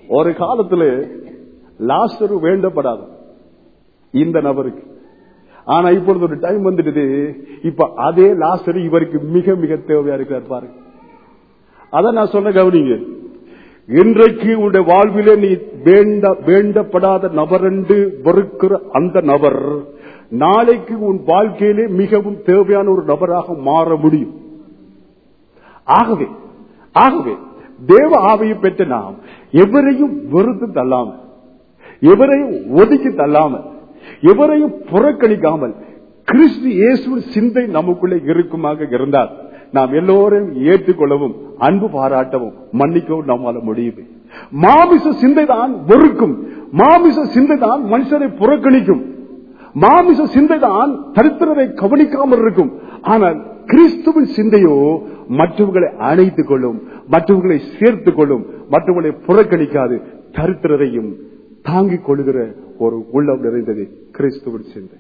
ஒரு காலத்துல லாஸ்டர் வேண்டப்படாது இந்த நபருக்கு ஆனா இப்பொழுது ஒரு டைம் வந்துடுது இப்ப அதே லாஸ்டர் இவருக்கு மிக மிக தேவையா இருக்கிறார் பாருங்க அதான் நான் சொன்ன கவனிங்க இன்றைக்கு உன்னுடைய வாழ்விலே நீ வேண்ட வேண்டப்படாத நபர் என்று வெறுக்கிற அந்த நபர் நாளைக்கு உன் வாழ்க்கையிலே மிகவும் தேவையான ஒரு நபராக மாற முடியும் ஆகவே ஆகவே தேவ ஆவையை பெற்ற நாம் எவரையும் வெறுத்து தள்ளாமல் எவரையும் ஒதுக்கி தள்ளாமல் எவரையும் புறக்கணிக்காமல் கிறிஸ்து இயேசுவின் சிந்தை நமக்குள்ளே இருக்குமாக இருந்தால் நாம் எல்லோரையும் ஏற்றுக்கொள்ளவும் அன்பு பாராட்டவும் மன்னிக்கவும் நம்மால முடியுது மாமிச சிந்தை தான் வெறுக்கும் மாமிச சிந்தை தான் மனுஷரை புறக்கணிக்கும் மாமிச சிந்தை தான் தரித்திரரை கவனிக்காமல் இருக்கும் ஆனால் கிறிஸ்துவின் சிந்தையோ மற்றவர்களை அணைத்துக் கொள்ளும் மற்றவர்களை சேர்த்துக் கொள்ளும் மற்றவர்களை புறக்கணிக்காது தரித்திரரையும் தாங்கிக் கொள்ளுகிற ஒரு உள்ளம் நிறைந்தது கிறிஸ்துவின் சிந்தை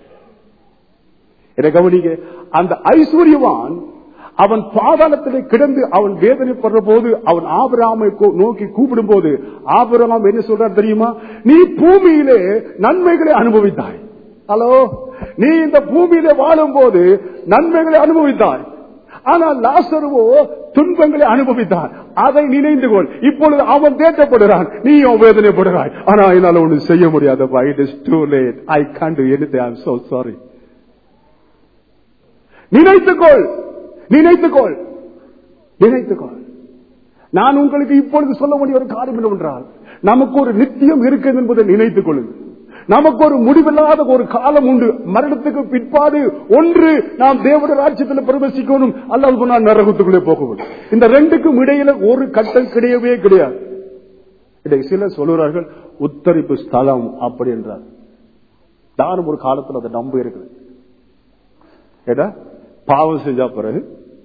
என கவனிங்க அந்த ஐஸ்வர்யவான் அவன் பாதாளத்திலே கிடந்து அவன் வேதனைப்படுற போது அவன் ஆபராமை நோக்கி கூப்பிடும் போது ஆபராம் என்ன சொல்றார் தெரியுமா நீ பூமியிலே நன்மைகளை அனுபவித்தாய் ஹலோ நீ இந்த பூமியிலே வாழும் போது நன்மைகளை அனுபவித்தாய் ஆனால் லாசருவோ துன்பங்களை அனுபவித்தான் அதை நினைந்து கொள் இப்பொழுது அவன் தேட்டப்படுகிறான் நீயும் வேதனைப்படுகிறாய் ஆனா என்னால ஒண்ணு செய்ய முடியாதப்பா it is too late I can do any I so sorry நினைத்துக்கொள் நினைத்துக்கொள் நினைத்துக்கொள் நான் உங்களுக்கு இப்பொழுது சொல்ல வேண்டிய ஒரு காரியம் என்னவென்றால் நமக்கு ஒரு நித்தியம் இருக்கிறது என்பதை நினைத்துக் கொள்ளுங்கள் நமக்கு ஒரு முடிவில்லாத ஒரு காலம் உண்டு மரணத்துக்கு பிற்பாடு ஒன்று நாம் தேவட ராஜ்யத்தில் பிரவேசிக்கணும் அல்லது நான் நரகத்துக்குள்ளே போகணும் இந்த ரெண்டுக்கும் இடையில ஒரு கட்டம் கிடையவே கிடையாது இதை சிலர் சொல்லுகிறார்கள் உத்தரிப்பு ஸ்தலம் அப்படி என்றார் நானும் ஒரு காலத்தில் அதை நம்ப இருக்கிறேன் ஏடா பாவம் செஞ்சா பிறகு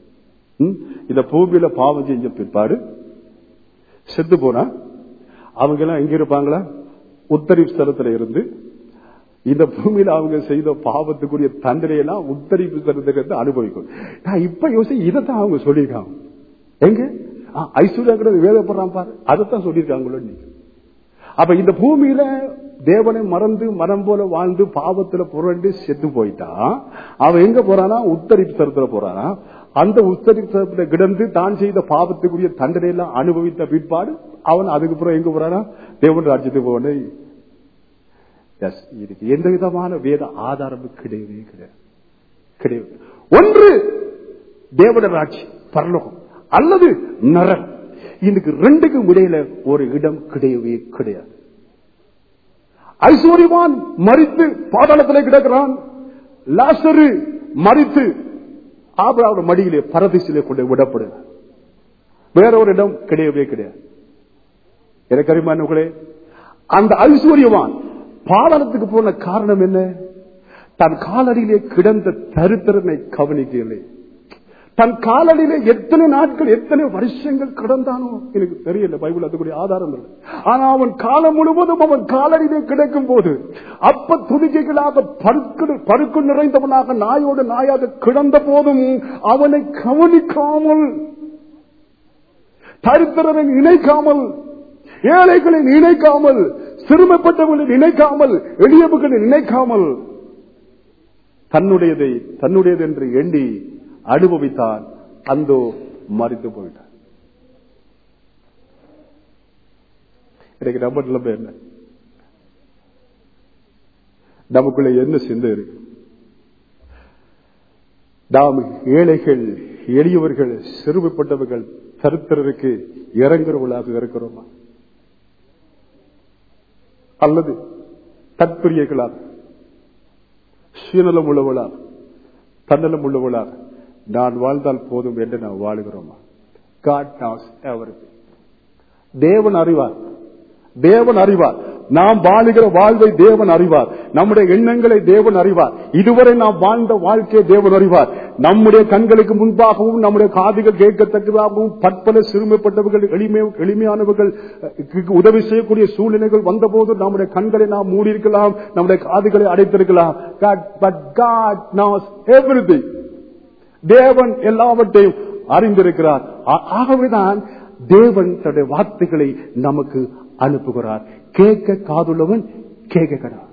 இந்த பூமியில பாவம் செஞ்ச பிற்பாடு செத்து போனா அவங்க எல்லாம் எங்க இருப்பாங்களா உத்தரி ஸ்தலத்துல இருந்து இந்த பூமியில அவங்க செய்த பாவத்துக்குரிய தண்டனையெல்லாம் உத்தரிப்பு ஸ்தலத்திலிருந்து அனுபவிக்கும் நான் இப்ப யோசி இதைத்தான் அவங்க சொல்லியிருக்காங்க எங்க ஐஸ்வர்யா வேதப்படுறான் பாரு அதைத்தான் சொல்லியிருக்காங்களோ நீங்க அப்ப இந்த பூமியில தேவனை மறந்து மரம் போல வாழ்ந்து பாவத்துல புரண்டு செத்து போயிட்டான் அவன் எங்க போறானா உத்தரிப்பு தரத்துல போறானா அந்த உத்தரிப்பு தரத்துல கிடந்து தான் செய்த பாவத்துக்குரிய தண்டனை எல்லாம் அனுபவித்த பிற்பாடு அவன் அதுக்கப்புறம் எங்க போறானா தேவன் ராஜ்யத்துக்கு போன இதுக்கு எந்த விதமான வேத ஆதாரமும் கிடையவே கிடையாது கிடையாது ஒன்று தேவட ராட்சி பரலோகம் அல்லது நரன் இதுக்கு ரெண்டுக்கும் இடையில ஒரு இடம் கிடையவே கிடையாது ஐஸ்வர்யவான் மறித்து பாதாளத்தில் கிடக்கிறான் லாசரு மறித்து ஆபராவோட மடியிலே பரதிசிலே கொண்டு விடப்படுகிறார் வேற ஒரு இடம் கிடையவே கிடையாது எனக்கு அறிமானவர்களே அந்த ஐஸ்வர்யவான் பாதாளத்துக்கு போன காரணம் என்ன தன் காலடியிலே கிடந்த தருத்திரனை கவனிக்கவில்லை தன் காலடியிலே எத்தனை நாட்கள் எத்தனை வருஷங்கள் கடந்தானோ எனக்கு தெரியல பைபிள் அதுக்குரிய ஆதாரம் இல்லை ஆனா அவன் காலம் முழுவதும் அவன் காலடியிலே கிடக்கும் போது அப்ப துதிக்கைகளாக பருக்கு பருக்கு நிறைந்தவனாக நாயோடு நாயாக கிடந்த போதும் அவனை கவனிக்காமல் தரித்திரனை நினைக்காமல் ஏழைகளை நினைக்காமல் சிறுமைப்பட்டவர்களை நினைக்காமல் எளியவர்களை நினைக்காமல் தன்னுடையதை தன்னுடையது என்று எண்ணி அனுபவித்தான் அந்தோ மறித்து போயிட்டான் எனக்கு நம்ம நிலைமை என்ன நமக்குள்ள என்ன சிந்தை இருக்கு நாம் ஏழைகள் எளியவர்கள் சிறுமைப்பட்டவர்கள் தருத்திரருக்கு இறங்குறவர்களாக இருக்கிறோமா அல்லது தற்பிரியர்களாக சுயநலம் உள்ளவளாக தன்னலம் உள்ளவளாக நான் வாழ்ந்தால் போதும் என்று நான் வாழுகிறோமா காட் நாஸ் எவரிதிங் தேவன் அறிவார் தேவன் அறிவார் நாம் வாழுகிற வாழ்வை தேவன் அறிவார் நம்முடைய எண்ணங்களை தேவன் அறிவார் இதுவரை நாம் வாழ்ந்த வாழ்க்கையை தேவன் அறிவார் நம்முடைய கண்களுக்கு முன்பாகவும் நம்முடைய காதுகள் கேட்கத்தக்கதாகவும் பற்பல சிறுமைப்பட்டவர்கள் எளிமை எளிமையானவர்கள் உதவி செய்யக்கூடிய சூழ்நிலைகள் வந்தபோது நம்முடைய கண்களை நாம் மூடியிருக்கலாம் நம்முடைய காதுகளை அடைத்திருக்கலாம் பட் காட் நாஸ் எவ்ரிதிங் தேவன் எல்லாவற்றையும் அறிந்திருக்கிறார் ஆகவேதான் தேவன் தன்னுடைய வார்த்தைகளை நமக்கு அனுப்புகிறார் கேட்க காதுள்ளவன் கேட்க கடா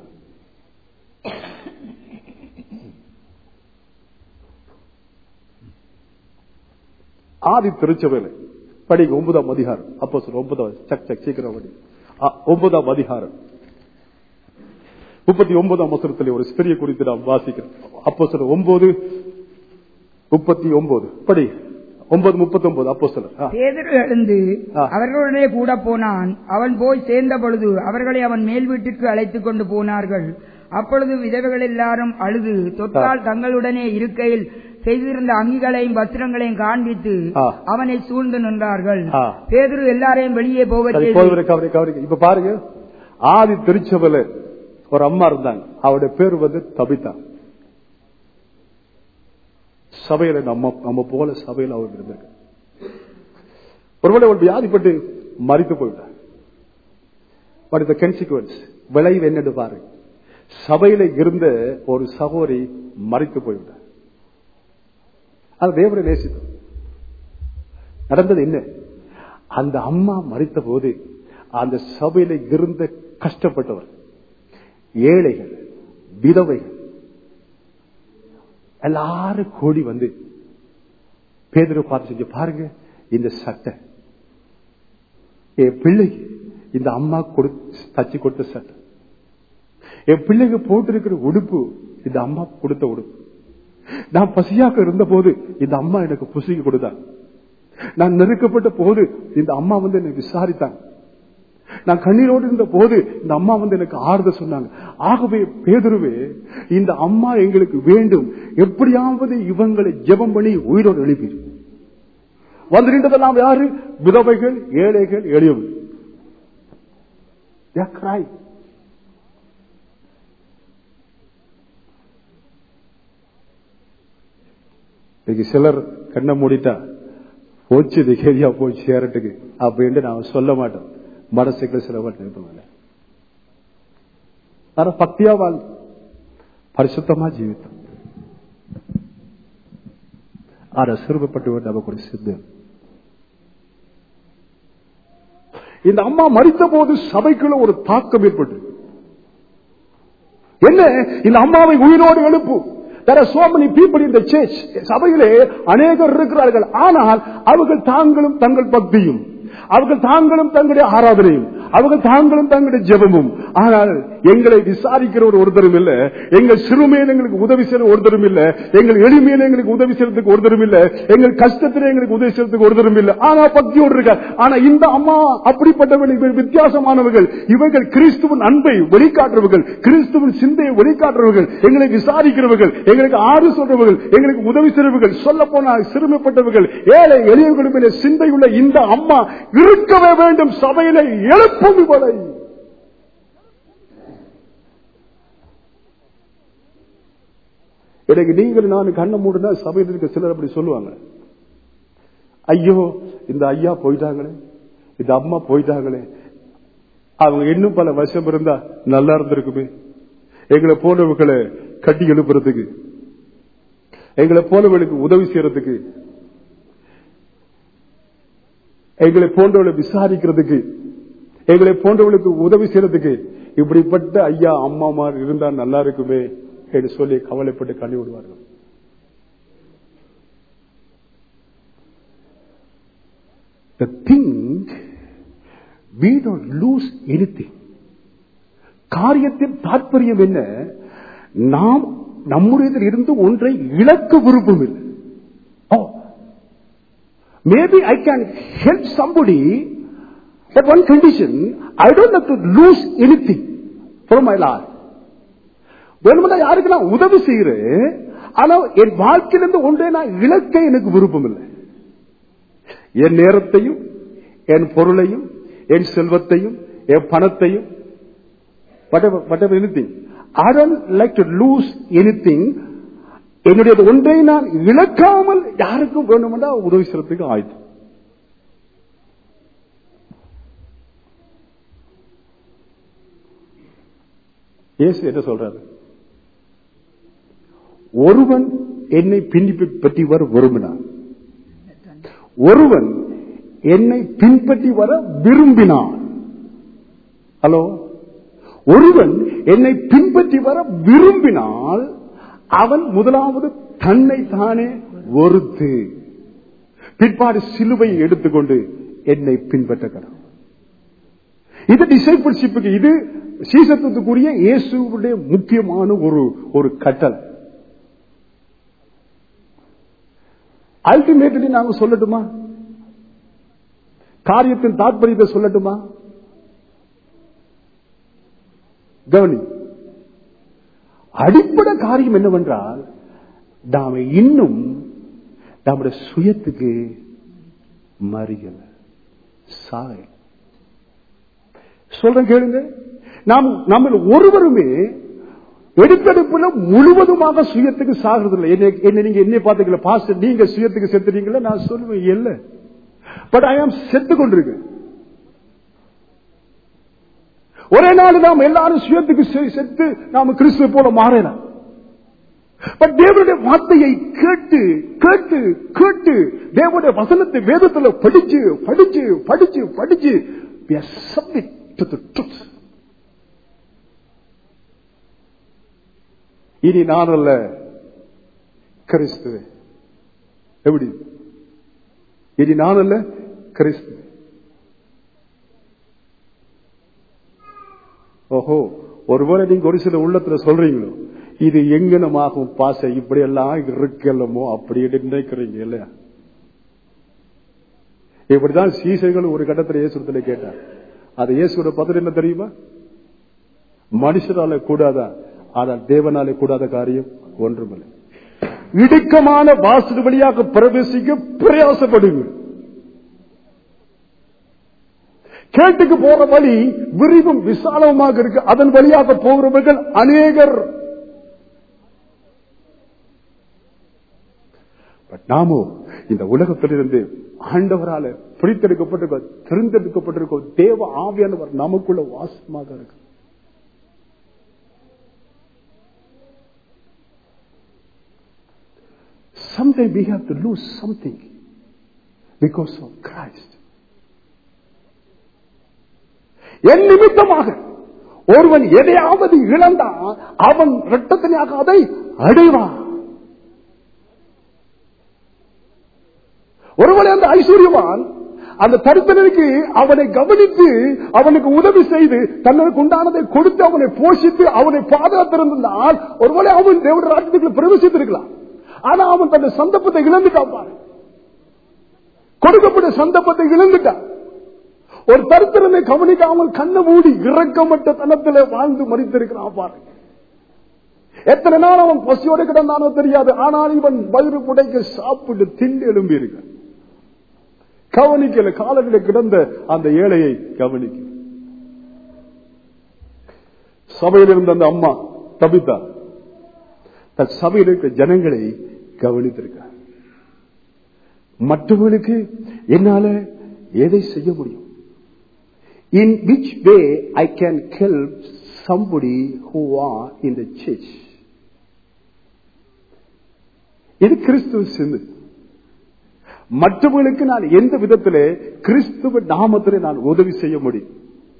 ஆதி திருச்சபையில படிங்க ஒன்பதாம் அதிகாரம் அப்போ சொல்ல ஒன்பதாம் சக் சக் சீக்கிரம் படி ஆ, ஒன்பதாம் அதிகாரம் முப்பத்தி ஒன்பதாம் வசனத்திலே ஒரு ஸ்திரியை குறித்து நாம் வாசிக்கிறோம் அப்போ சொல்ல ஒன்பது முப்பத்தி ஒன்பது படி ஒன்பது முப்பத்தி ஒன்பது அப்போ சொல்ல பேதுரு எழுந்து ஆ. அவர்களுடனே கூட போனான் அவன் போய் சேர்ந்த பொழுது அவர்களை அவன் மேல் வீட்டிற்கு அழைத்துக் கொண்டு போனார்கள் அப்பொழுது விதவைகள் எல்லாரும் அழுது தொற்றால் தங்களுடனே இருக்கையில் செய்திருந்த அங்கிகளையும் வஸ்திரங்களையும் காண்பித்து ஆ. அவனை சூழ்ந்து நின்றார்கள் ஆ. பேதுரு எல்லாரையும் வெளியே போக சரி, போதும், கவனி, கவனிங்க. இப்ப பாருங்க ஆதி திருச்சபையில ஒரு அம்மா இருந்தாங்க அவருடைய பேர் வந்து தபிதா சபையில நம்ம நம்ம போல சபையில அவர் இருந்தாங்க ஒருவேளை ஒரு வியாதிப்பட்டு மறித்து போயிட்டார் பட் இந்த கன்சிக்வன்ஸ் விளைவு என்னன்னு பாருங்க சபையில இருந்த ஒரு சகோதரி மறித்து போய்விட்டார் அது தேவனை நேசித்தோம் நடந்தது என்ன அந்த அம்மா மறித்த போது அந்த சபையில இருந்த கஷ்டப்பட்டவர் ஏழைகள் விதவைகள் எல்லாரும் கூடி வந்து பேதரை பார்த்து செஞ்சு பாருங்க இந்த சட்டை என் பிள்ளைக்கு இந்த அம்மா கொடு தச்சு கொடுத்த சட்டை என் பிள்ளைங்க போட்டிருக்கிற உடுப்பு இந்த அம்மா கொடுத்த உடுப்பு நான் பசியாக இருந்த போது இந்த அம்மா எனக்கு புசிக்கு கொடுத்தாங்க நான் நெருக்கப்பட்ட போது இந்த அம்மா வந்து என்னை விசாரித்தாங்க நான் கண்ணீரோடு இருந்த போது இந்த அம்மா வந்து எனக்கு ஆறுதல் சொன்னாங்க ஆகவே பேதுருவே இந்த அம்மா எங்களுக்கு வேண்டும் எப்படியாவது இவங்களை ஜெபம் பண்ணி உயிரோடு எழுப்பி வந்து நின்றதெல்லாம் யாரு விதவைகள் ஏழைகள் எளியவர்கள் They are crying. இன்னைக்கு சிலர் கண்ணை மூடிட்டா போச்சு இது கேரியா போய் சேரட்டுக்கு அப்படின்னு நான் சொல்ல மாட்டோம் மனசுக்கு சில நிறுத்தம் ஆனா பக்தியா வாழ் பரிசுத்தமா ஜீவித்தம் ஆனா சிறுமப்பட்டு நமக்கு ஒரு சித்தம் இந்த அம்மா மறித்த போது சபைக்குள்ள ஒரு தாக்கம் ஏற்பட்டு என்ன இந்த அம்மாவை உயிரோடு எழுப்பு There are so many people in the church. சபையிலே அநேகர் இருக்கிறார்கள் ஆனால் அவர்கள் தாங்களும் தங்கள் பக்தியும் அவர்கள் தாங்களும் தங்களுடைய ஆராதனையும் அவர்கள் தாங்களும் தங்களுடைய ஜெபமும் ஆனால் எங்களை விசாரிக்கிற ஒரு ஒருத்தரும் இல்ல எங்கள் சிறுமையில எங்களுக்கு உதவி செய்ய ஒருத்தரும் இல்ல எங்கள் எளிமையில எங்களுக்கு உதவி செய்யறதுக்கு ஒருத்தரும் இல்ல எங்கள் கஷ்டத்துல எங்களுக்கு உதவி செய்யறதுக்கு ஒருத்தரும் இல்ல ஆனா பக்தியோடு இருக்கார் ஆனா இந்த அம்மா அப்படிப்பட்டவர்கள் இவர்கள் வித்தியாசமானவர்கள் இவர்கள் கிறிஸ்துவின் அன்பை வெளிக்காட்டுறவர்கள் கிறிஸ்துவின் சிந்தையை வெளிக்காட்டுறவர்கள் எங்களை விசாரிக்கிறவர்கள் எங்களுக்கு ஆறு சொல்றவர்கள் எங்களுக்கு உதவி செய்றவர்கள் சொல்ல போனால் சிறுமைப்பட்டவர்கள் ஏழை எளியவர்களும் மேலே சிந்தையுள்ள இந்த அம்மா இருக்கவே வேண்டும் சபையில எழுப்பும் இவளை எனக்கு நீங்கள் நான் கண்ணை மூடுனா சபையில் இருக்க சிலர் அப்படி சொல்லுவாங்க ஐயோ இந்த ஐயா போயிட்டாங்களே இந்த அம்மா போயிட்டாங்களே அவங்க இன்னும் பல வருஷம் இருந்தா நல்லா இருந்திருக்குமே எங்களை போனவர்களை கட்டி எழுப்புறதுக்கு எங்களை போனவர்களுக்கு உதவி செய்யறதுக்கு எங்களை போன்றவர்களை விசாரிக்கிறதுக்கு எங்களை போன்றவர்களுக்கு உதவி செய்யறதுக்கு இப்படிப்பட்ட ஐயா அம்மாமார் இருந்தா நல்லா இருக்குமே என்று சொல்லி கவலைப்பட்டு கண்ணி விடுவார்கள் The thing, we don't lose anything. காரியத்தின் தாற்பயம் என்ன நாம் நம்முடையதில் இருந்து ஒன்றை இழக்க விருப்பம் இல்லை maybe I can help somebody but one condition I don't have to lose anything from my Lord வேணுமெண்டா யாருக்கு நான் உதவி செய்கிறேன் ஆனா என் வாழ்க்கையிலிருந்து ஒன்றை நான் இழக்க எனக்கு விருப்பம் இல்லை என் நேரத்தையும் என் பொருளையும் என் செல்வத்தையும் என் பணத்தையும் whatever, whatever anything. I don't like to lose anything. என்னுடைய ஒன்றை நான் இழக்காமல் யாருக்கும் வேணுமென்றா உதவி செய்யறதுக்கு ஆயுதம் இயேசு என்ன சொல்றாரு ஒருவன் என்னை பின்பற்றி வர விரும்பினான் ஒருவன் என்னை பின்பற்றி வர விரும்பினான் ஹலோ ஒருவன் என்னை பின்பற்றி வர விரும்பினால் அவன் முதலாவது தன்னை தானே ஒருத்து பிற்பாடு சிலுவை எடுத்துக்கொண்டு என்னை பின்பற்றுகிறான் இது டிசைபிள்ஷிப்புக்கு இது சீசத்துக்குரிய இயேசுடைய முக்கியமான ஒரு ஒரு கட்டளை அல்டிமேட்லி நாங்க சொல்லட்டுமா காரியத்தின் தாற்பயத்தை சொல்லட்டுமா கவனி அடிப்படை காரியம் என்னவென்றால் நாம இன்னும் நம்முடைய சுயத்துக்கு மறியல சாய் சொல்றேன் கேளுங்க நாம் நம்ம ஒருவருமே எடுத்தெடுப்புல முழுவதுமாக சுயத்துக்கு சாகிறது இல்லை என்னை என்னை நீங்க என்ன பாத்தீங்களா பாஸ்டர் நீங்க சுயத்துக்கு செத்துறீங்களா நான் சொல்லுவேன் இல்ல பட் ஐ ஆம் செத்து கொண்டிருக்கேன் ஒரே நாள் நாம் எல்லாரும் சுயத்துக்கு செ- செத்து நாம கிறிஸ்துவ போல மாறலாம் பட் தேவனுடைய வார்த்தையை கேட்டு கேட்டு கேட்டு தேவனுடைய வசனத்தை வேதத்துல படிச்சு படிச்சு படிச்சு படிச்சு we are submit to the truth. இனி நான் அல்ல கிறிஸ்துவே எப்படி இனி நான் அல்ல கிறிஸ்து ஓஹோ ஒருவேளை நீங்க ஒரு சில உள்ளத்துல சொல்றீங்களோ இது எங்கனமாகும் பாச இப்படி எல்லாம் இருக்கலமோ அப்படின்னு நினைக்கிறீங்க இல்லையா இப்படிதான் சீசர்கள் ஒரு கட்டத்தில் இயேசுல கேட்டார் அது இயேசுவோட பதில் என்ன தெரியுமா மனுஷரால கூடாதா ஆனால் தேவனாலே கூடாத காரியம் ஒன்றுமில்லை இடுக்கமான வாசல் வழியாக பிரவேசிக்க பிரயாசப்படுங்க கேட்டுக்கு போற வழி விரிவும் விசாலமாக இருக்கு அதன் வழியாக போகிறவர்கள் அநேகர் But நாமோ இந்த உலகத்திலிருந்து ஆண்டவரால பிரித்தெடுக்கப்பட்டிருக்கோம் தெரிந்தெடுக்கப்பட்டிருக்கோம் தேவ ஆவியானவர் நமக்குள்ள வாசமாக இருக்கு Someday we have to lose something because of Christ. என் நிமித்தமாக ஒருவன் எதையாவது இழந்தான் அவன் இரட்டத்தினாக அதை அடைவான் ஒருவனை அந்த ஐஸ்வர்யவான் அந்த தரித்திரனுக்கு அவனை கவனித்து அவனுக்கு உதவி செய்து தன்னுக்கு உண்டானதை கொடுத்து அவனை போஷித்து அவனை பாதுகாத்திருந்தால் ஒருவேளை அவன் தேவடைய ராஜ்யத்துக்குள்ள பிரவேசித்திருக்கலாம் ஆனா அவன் தன்னுடைய சந்தர்ப்பத்தை இழந்துட்டான் பாரு கொடுக்கப்பட்ட சந்தர்ப்பத்தை இழந்துட்டான் ஒரு தரித்திரனை கவனிக்காமல் கண்ணை மூடி இறக்கமட்ட தனத்திலே வாழ்ந்து மறித்திருக்கிறான் பாரு எத்தனை நாள் அவன் பசியோட கிடந்தானோ தெரியாது ஆனால் இவன் வயிறு புடைக்க சாப்பிட்டு திண்டு எழும்பி இருக்க கவனிக்கல காலங்களில் கிடந்த அந்த ஏழையை கவனிக்க சபையில் இருந்த அந்த அம்மா தபித்தா தன் சபையில் இருக்கிற ஜனங்களை கவனித்திருக்கிறார் மற்றவர்களுக்கு என்னால எதை செய்ய முடியும் in which way I can help somebody who are in the church. இது கிறிஸ்துவ சிந்து மற்றவர்களுக்கு நான் எந்த விதத்திலே கிறிஸ்துவ நாமத்திலே நான் உதவி செய்ய முடியும்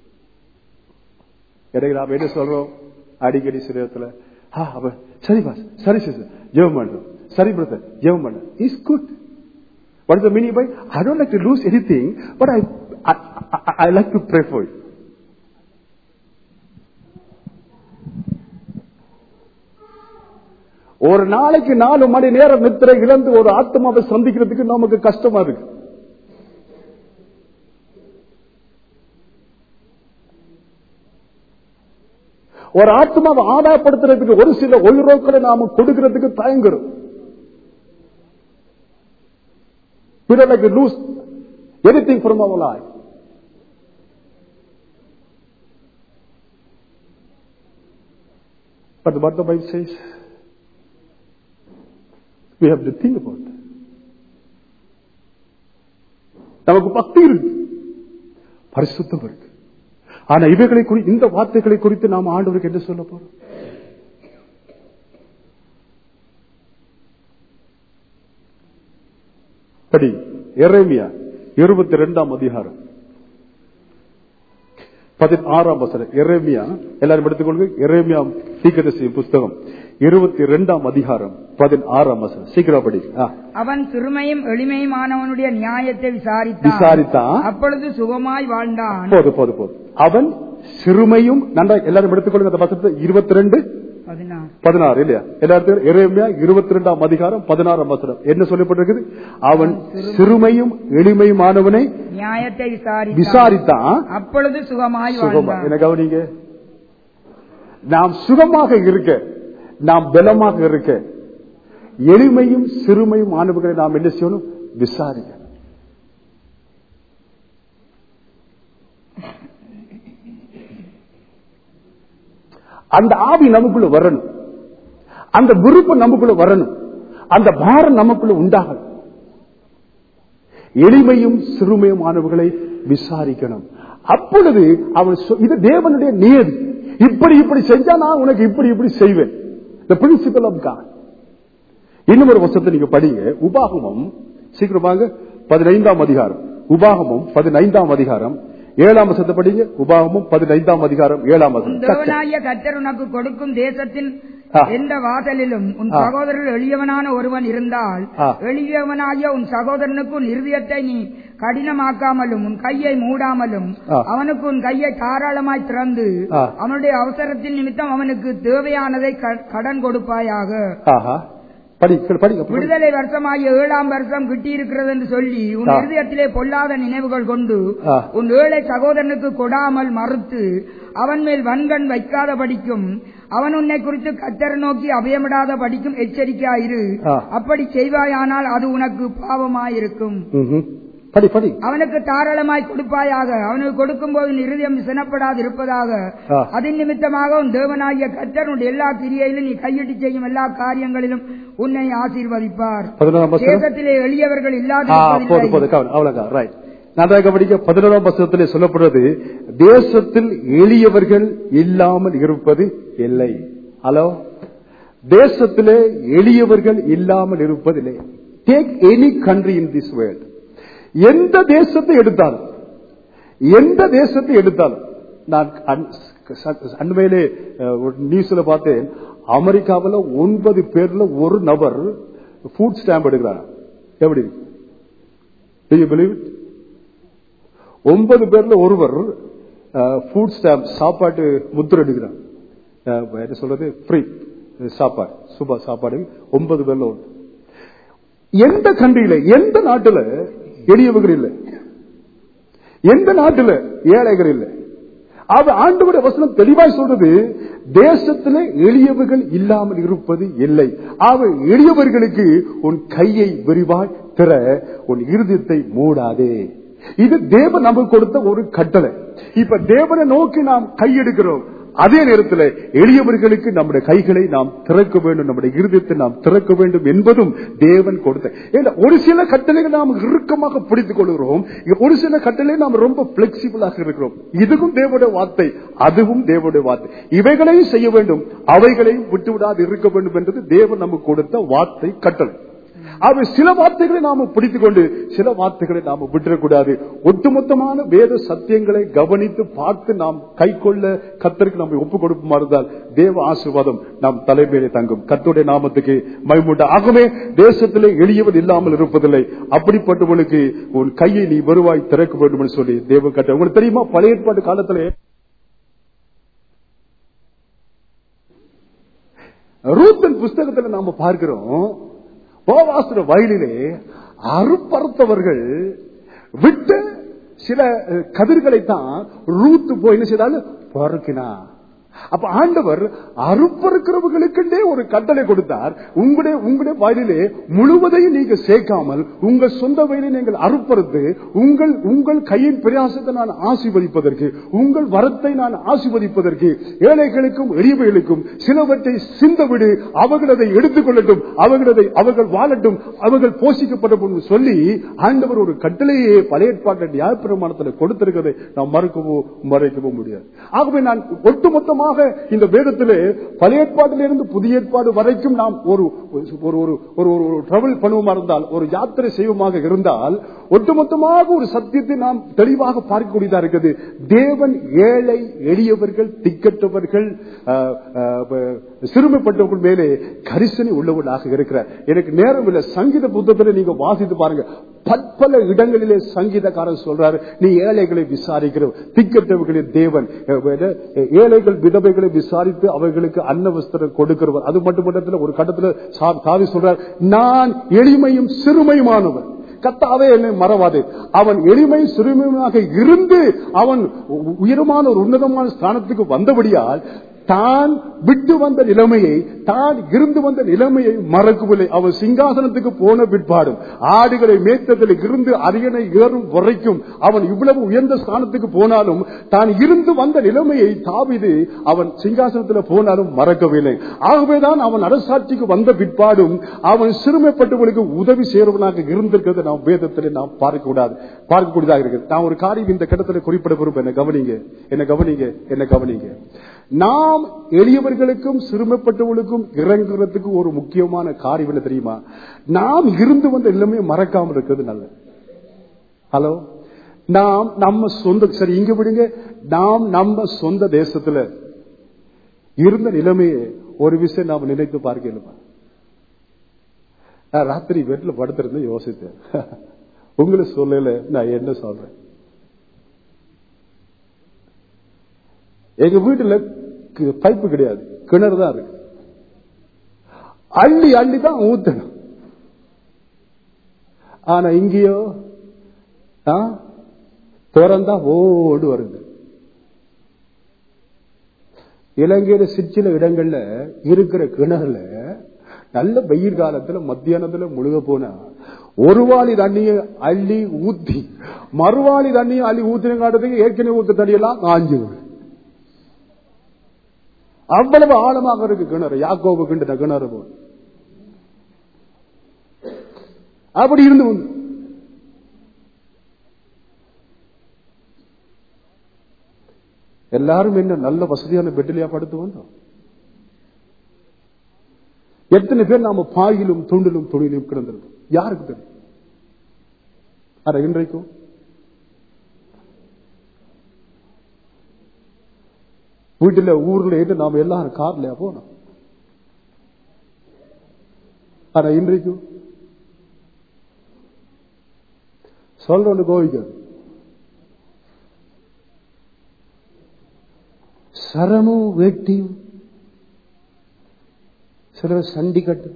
இடையில நாம என்ன சொல்றோம் அடிக்கடி சில இடத்துல "ஆ, அவ சரி பாஸ் சரி சிஸ்டர் ஜெபம் பண்றோம் சரி பிரதர் ஜெபம் பண்ண is good What is the meaning by? I don't like to lose anything, but I, I, I, I like to pray for you. ஒரு நாளைக்கு நாலு மணி நேரம் நித்திரை இழந்து ஒரு ஆத்மாவை சந்திக்கிறதுக்கு நமக்கு கஷ்டமா இருக்கு ஒரு ஆத்மாவை ஆதாயப்படுத்துறதுக்கு ஒரு சில ஒயிரோக்களை நாம கொடுக்கிறதுக்கு தயங்குறோம் We don't like to lose anything from our life. But what the Bible says, we have to think about that. நமக்கு பக்தி இருக்கு பரிசுத்தம் இருக்கு ஆனா இவைகளை குறி இந்த வார்த்தைகளை குறித்து நாம் ஆண்டவருக்கு என்ன சொல்ல போறோம் படி எரேமியா இருபத்தி ரெண்டாம் அதிகாரம் பதினாறாம் வசனம் எரேமியா எல்லாரும் எடுத்துக்கொள்ளுங்க எரேமியா தீர்க்கதரிசி புஸ்தகம் இருபத்தி ரெண்டாம் அதிகாரம் பதினாறாம் வசனம் சீக்கிரம் படி ஆ. அவன் சிறுமையும் எளிமையுமானவனுடைய நியாயத்தை விசாரித்தான் விசாரித்தான் அப்பொழுது சுகமாய் வாழ்ந்தான் போது போது போது அவன் சிறுமையும் நன்றா எல்லாரும் எடுத்துக்கொள்ளுங்க அந்த வசனத்தை இருபத்தி ரெண்டு பதினாறு பதினாறு இல்லையா எல்லாத்தையும் எரேமியா இருபத்தி ரெண்டாம் அதிகாரம் பதினாறாம் வசனம் என்ன சொல்லப்பட்டிருக்குது அவன் சிறுமையும் எளிமையுமானவனை நியாயத்தை விசாரித்தான் விசாரித்தான் அப்பொழுது சுகமாய் சுகமா வாழ்ந்தான் என்ன கவனிங்க நாம் சுகமாக இருக்க நாம் பலமாக இருக்க எளிமையும் சிறுமையும் ஆனவர்களை நாம் என்ன செய்யணும் விசாரிக்க அந்த ஆவி நமக்குள்ள வரணும் அந்த விருப்பம் நமக்குள்ள வரணும் அந்த பாரம் நமக்குள்ள உண்டாகணும் எளிமையும் சிறுமையுமானவர்களை விசாரிக்கணும் அப்பொழுது அவன் சொ- இது தேவனுடைய நியதி இப்படி இப்படி செஞ்சா நான் உனக்கு இப்படி இப்படி செய்வேன் the principle of God இன்னும் ஒரு வருஷத்தை நீங்க படிங்க உபாகமம் சீக்கிரமாக பதினைந்தாம் அதிகாரம் உபாகமம் பதினைந்தாம் அதிகாரம் ஏழாம் வசத்தை படிங்க உபாகமம் பதினைந்தாம் அதிகாரம் ஏழாம் உன் வசனம் தேவனாகிய கர்த்தர் உனக்கு கொடுக்கும் தேசத்தின் ஆ. எந்த வாசலிலும் உன் ஆ. சகோதரர் எளியவனான ஒருவன் இருந்தால் ஆ. எளியவனாகிய உன் சகோதரனுக்கு உன் இருதயத்தை நீ கடினமாக்காமலும் உன் கையை மூடாமலும் ஆ. அவனுக்கு உன் கையை தாராளமாய் திறந்து ஆ. அவனுடைய அவசரத்தின் நிமித்தம் அவனுக்கு தேவையானதை க- கடன் கொடுப்பாயாக ஆஹா படி படி படி. விடுதலை வருஷமாகிய ஏழாம் வருஷம் கிட்டி இருக்கிறது என்று சொல்லி உன் ஆ. இருதயத்திலே பொல்லாத நினைவுகள் கொண்டு ஆ. உன் ஏழை சகோதரனுக்கு கொடாமல் மறுத்து அவன் மேல் வன்கண் வைக்காத படிக்கும் அவன் உன்னை குறித்து கத்தர் நோக்கி அபயமிடாத படிக்கும் எச்சரிக்கையாயிரு ஆ. அப்படி செய்வாயானால் அது உனக்கு பாவமாயிருக்கும் ம்ஹும். படி படி அவனுக்கு தாராளமாய் கொடுப்பாயாக அவனுக்கு கொடுக்கும் போது உன் இருதயம் விசனப்படாது இருப்பதாக ஆ. அதன் நிமித்தமாக உன் தேவனாகிய கத்தர் உன் எல்லா கிரியையிலும் நீ கையிட்டு செய்யும் எல்லா காரியங்களிலும் உன்னை ஆசீர்வதிப்பார் பதினோராம் வசனம் தேசத்திலே எளியவர்கள் ஆ, போது இல்லாத போது கவனம் அவ்வளவுதான் ரைட் நன்றாக படிக்க பதினோராம் வசனத்திலே சொல்லப்படுறது தேசத்தில் எளியவர்கள் இல்லாமல் இருப்பது இல்லை ஹலோ தேசத்திலே எளியவர்கள் இல்லாமல் இருப்பதில்லை take any country in this world எந்த தேசத்தை எடுத்தாலும் எந்த தேசத்தை எடுத்தாலும் நான் அண்- ச- அண்மையிலே அஹ், ஒரு நியூஸ்ல பார்த்தேன் அமெரிக்காவில் ஒன்பது பேர்ல ஒரு நபர் ஃபுட் ஸ்டாம்ப் எடுக்கிறாங்க எப்படி Do you believe it? ஒன்பது பேர்ல ஒருவர் ஃபுட் ஸ்டாம்ப் சாப்பாட்டு முத்திரை எடுக்கிறார் அஹ், என்ன சொல்றது ஃப்ரீ சாப்பாடு சுபா சாப்பாடு ஒன்பது பேர்ல ஒன்று எந்த கண்ட்ரியில எந்த நாட்டுல எளியவர்கள் இல்லை எந்த நாட்டுல ஏழைகள் இல்லை அது ஆண்டவருடைய வசனம் தெளிவாய் சொல்றது தேசத்திலே எளியவர்கள் இல்லாமல் இருப்பது இல்லை அவ எளியவர்களுக்கு உன் கையை விரிவாய் திற உன் இருதயத்தை மூடாதே இது தேவன் நமக்கு கொடுத்த ஒரு கட்டளை இப்ப தேவனை நோக்கி நாம் கையெடுக்கிறோம் அதே நேரத்தில் எளியவர்களுக்கு நம்முடைய கைகளை நாம் திறக்க வேண்டும் நம்முடைய இருதயத்தை நாம் திறக்க வேண்டும் என்பதும் தேவன் கொடுத்த ஏன்னா ஒரு சில கட்டளைகள் நாம் இறுக்கமாக பிடித்துக் கொள்கிறோம் ஒரு சில கட்டளை நாம் ரொம்ப பிளெக்சிபிளாக இருக்கிறோம் இதுவும் தேவனுடைய வார்த்தை அதுவும் தேவனுடைய வார்த்தை இவைகளையும் செய்ய வேண்டும் அவைகளையும் விட்டுவிடாது இருக்க வேண்டும் என்றது தேவன் நமக்கு கொடுத்த வார்த்தை கட்டளை அவை சில வார்த்தைகளை நாம பிடித்துக் கொண்டு சில வார்த்தைகளை நாம விட்டுறக்கூடாது ஒட்டுமொத்தமான வேத சத்தியங்களை கவனித்து பார்த்து நாம் கை கொள்ள கத்தருக்கு நம்ம ஒப்பு கொடுப்போமா இருந்தால் தேவ ஆசீர்வாதம் நம் தலைமையிலே தங்கும் கத்துடைய நாமத்துக்கு மைமுண்ட ஆகவே தேசத்திலே எளியவர் இல்லாமல் இருப்பதில்லை அப்படிப்பட்டவர்களுக்கு உன் கையை நீ வருவாய் திறக்க வேண்டும் என்று சொல்லி தேவன் கட்ட உங்களுக்கு தெரியுமா பழைய ஏற்பாட்டு காலத்திலே ரூத்தன் புஸ்தகத்துல நாம பார்க்கிறோம் போவாசுர வயலிலே அறுப்பறுத்தவர்கள் விட்ட சில அஹ், கதிர்களைத்தான் ரூத்து போய் என்ன செய்தாலும் பொறுக்கினா அப்ப ஆண்டவர் அறுப்பறுக்கிறவர்களுக்குண்டே ஒரு கட்டளை கொடுத்தார் உங்களுடைய உங்களுடைய வயலிலே முழுவதையும் நீங்க சேர்க்காமல் உங்கள் சொந்த வயலை நீங்கள் அறுப்பறுத்து உங்கள் உங்கள் கையின் பிரயாசத்தை நான் ஆசீர்வதிப்பதற்கு உங்கள் வரத்தை நான் ஆசீர்வதிப்பதற்கு ஏழைகளுக்கும் எளியவைகளுக்கும் சிலவற்றை சிந்தவிடு அவர்கள் அதை எடுத்துக்கொள்ளட்டும் அவர்கள் அதை அவர்கள் வாழட்டும் அவர்கள் போஷிக்கப்படும் சொல்லி ஆண்டவர் ஒரு கட்டளையே பழைய ஏற்பாட்டு நியாயப்பிரமாணத்தில் கொடுத்திருக்கிறதை நாம் மறுக்கவோ மறைக்கவோ முடியாது ஆகவே நான் ஒட்டுமொத்தமாக ஒட்டுமொத்தமாக இந்த வேதத்திலே பழைய ஏற்பாட்டிலிருந்து புதிய ஏற்பாடு வரைக்கும் நாம் ஒரு ஒரு ஒரு ஒரு ஒரு டிராவல் பண்ணுவோமா இருந்தால் ஒரு யாத்திரை செய்வோமாக இருந்தால் ஒட்டுமொத்தமாக ஒரு சத்தியத்தை நாம் தெளிவாக பார்க்கக்கூடியதா இருக்குது தேவன் ஏழை எளியவர்கள் திக்கற்றவர்கள் அஹ், அஹ், சிறுமைப்பட்டவர்கள் மேலே கரிசனை உள்ளவர்களாக இருக்கிறார் எனக்கு நேரம் இல்லை சங்கீத புத்தகத்தில் நீங்க வாசித்து பாருங்க பற்பல இடங்களிலே சங்கீதக்காரன் சொல்றாரு நீ ஏழைகளை விசாரிக்கிற திக்கற்றவர்களின் தேவன் அஹ், ஏழைகள் விதவைகளை விசாரித்து அவர்களுக்கு அன்ன வஸ்திரம் கொடுக்கிறவர் அது மட்டுமன்றத்தில் ஒரு கட்டத்தில் சா- தாவி சொல்றார் நான் எளிமையும் சிறுமையுமானவன் கத்தாவே என்னை மறவாதே அவன் எளிமை சிறுமையாக இருந்து அவன் உ- உயரமான ஒரு உன்னதமான ஸ்தானத்துக்கு வந்தபடியால் தான் விட்டு வந்த நிலைமையை தான் இருந்து வந்த நிலைமையை மறக்கவில்லை அவன் சிங்காசனத்துக்கு போன பிற்பாடும் ஆடுகளை மேய்த்ததில் இருந்து அரியணை ஏறும் வரைக்கும் அவன் இவ்வளவு உயர்ந்த ஸ்தானத்துக்கு போனாலும் தான் இருந்து வந்த நிலைமையை தாவிது அவன் சிங்காசனத்தில் போனாலும் மறக்கவில்லை ஆகவேதான் அவன் அரசாட்சிக்கு வந்த பிற்பாடும் அவன் சிறுமைப்பட்டவர்களுக்கு உதவி செய்யறவனாக இருந்திருக்கிறது நாம் வேதத்தில் நாம் பார்க்க கூடாது பார்க்கக்கூடியதாக இருக்குது நான் ஒரு காரியம் இந்த கட்டத்தில் குறிப்பிட விரும்ப என்ன கவனிங்க என்ன கவனிங்க என்ன கவனிங்க நாம் எளியவர்களுக்கும் சிறுமைப்பட்டவர்களுக்கும் இறங்குறதுக்கு ஒரு முக்கியமான காரியம் என்ன தெரியுமா நாம் இருந்து வந்த எல்லாமே மறக்காமல் இருக்கிறது நல்லது ஹலோ நாம் நம்ம சொந்த சரி இங்க விடுங்க நாம் நம்ம சொந்த தேசத்துல இருந்த நிலைமையை ஒரு விஷயம் நாம் நினைத்து பார்க்கலுமா நான் ராத்திரி வீட்டுல படுத்திருந்து யோசித்தேன் உங்களை சொல்லல நான் என்ன சொல்றேன் எங்க வீட்டுல கு- பைப்பு கிடையாது கிணறு தான் இருக்கு அள்ளி அள்ளி தான் ஊத்தணும் ஆனா இங்கேயோ ஆ, திறந்தா ஓடு வருது இலங்கையில சிற்சில இடங்கள்ல இருக்கிற கிணறுல நல்ல வெயில் காலத்துல மத்தியானத்துல முழுக போனா ஒரு வாளி தண்ணிய அள்ளி ஊத்தி மறுவாளி தண்ணியை அள்ளி ஊத்தின காட்டுறதுக்கு ஏற்கனவே ஊத்த தண்ணியெல்லாம் காஞ்சி விடும். அவ்வளவு ஆழமாக இருக்கு கிணறு யாக்கோபு கிண்ட கிணறு போல் அப்படி இருந்து வந்து எல்லாரும் என்ன நல்ல வசதியான பெட்டிலையா படுத்து வந்தோம் எத்தனை பேர் நாம பாயிலும் துண்டிலும் துணியிலும் கிடந்திருக்கோம் யாருக்கு தெரியும் அட இன்றைக்கும் வீட்டுல ஊர்ல ஏற்று நாம எல்லாரும் கார்லயா போனோம் ஆனா இன்றைக்கும் சொல்றோன்னு கோவிக்காது சரமும் வேட்டியும் சில சண்டிக்கட்டு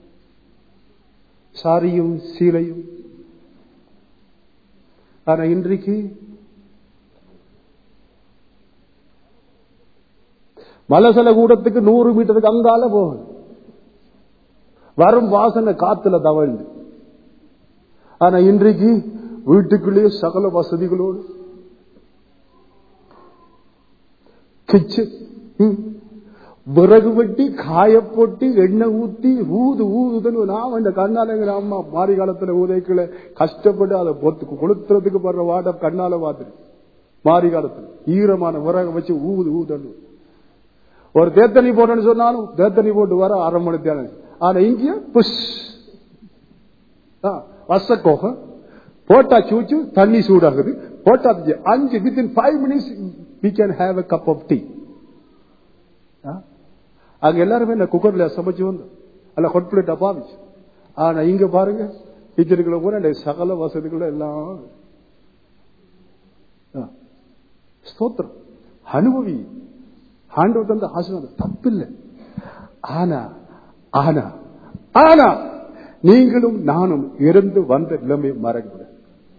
சாரியும் சீலையும் ஆனா இன்றைக்கு மலசல கூடத்துக்கு நூறு மீட்டருக்கு அங்கால போகணும் வரும் வாசனை காத்துல தவழ்ந்து ஆனா இன்றைக்கு வீட்டுக்குள்ளேயே சகல வசதிகளோடு கிச்சன் ம். விறகு வெட்டி காய போட்டு எண்ணெய் ஊத்தி ஊது ஊதுன்னு நான் இந்த கண்ணாலங்கிற அம்மா மாறி காலத்துல ஊதைக்குள்ள கஷ்டப்பட்டு அதை பொத்து கொளுத்துறதுக்கு படுற வாட கண்ணால பார்த்துரு மாறி காலத்துல ஈரமான விறகு வச்சு ஊது ஊதன்னு ஒரு தேத்தண்ணி போட்டேன்னு சொன்னாலும் தேத்தண்ணி போட்டு வர அரை மணி தேவை ஆனா இங்கே புஷ் வசக்கோகம் போட்டா சூச்சு தண்ணி சூடாகுது போட்டா அஞ்சு within five minutes we can have a cup of tea அங்க எல்லாருமே நான் குக்கர்ல சமைச்சு வந்தோம் அல்ல ஹொட் பிளேட் அப்பாவிச்சு ஆனா இங்க பாருங்க கிச்சனுக்குள்ள கூட இந்த சகல வசதிகளும் எல்லாம் ஆ. ஸ்தோத்திரம் அனுபவி ஆண்டவர் தந்த ஆசீர்வாதம் தப்பில்லை ஆனா ஆனா ஆனா நீங்களும் நானும் இருந்து வந்த நிலைமை மறக்கூடாது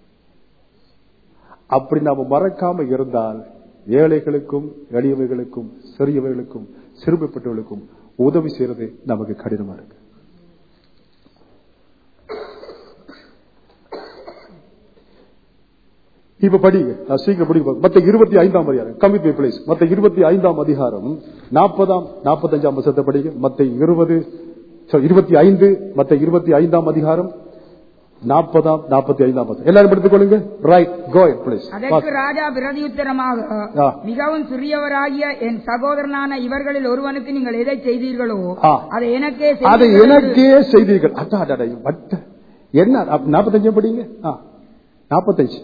அப்படி நாம மறக்காம இருந்தால் ஏழைகளுக்கும் எளியவர்களுக்கும் சிறியவர்களுக்கும் சிறுமைப்பட்டவர்களுக்கும் உதவி செய்யறது நமக்கு கடினமா இருக்கு இப்ப படிங்க நான் சீக்கிரம் படிக்க மத்த இருபத்தி ஐந்தாம் அதிகாரம் கம்மி பிளேஸ் மத்த இருபத்தி ஐந்தாம் அதிகாரம் நாற்பதாம் நாற்பத்தஞ்சாம் வருஷத்தை படிங்க மத்த இருபது இருபத்தி ஐந்து மத்த இருபத்தி ஐந்தாம் அதிகாரம் நாற்பதாம் நாற்பத்தி ஐந்தாம் வசனம். எல்லாரும் எடுத்துக்கொள்ளுங்க ரைட் கோ பிளீஸ் அதற்கு ராஜா பிரதியுத்தரமாக ஆ. மிகவும் சிறியவராகிய என் சகோதரனான இவர்களில் ஒருவனுக்கு நீங்கள் எதை செய்தீர்களோ ஆ. அதை எனக்கே அதை செய்தீர்கள் என்று- எனக்கே செய்தீர்கள் அடா, அடா, அடா, வட்ட. என்ன அப்ப நாற்பத்தஞ்சு படிங்க ஆ, நாற்பத்தஞ்சு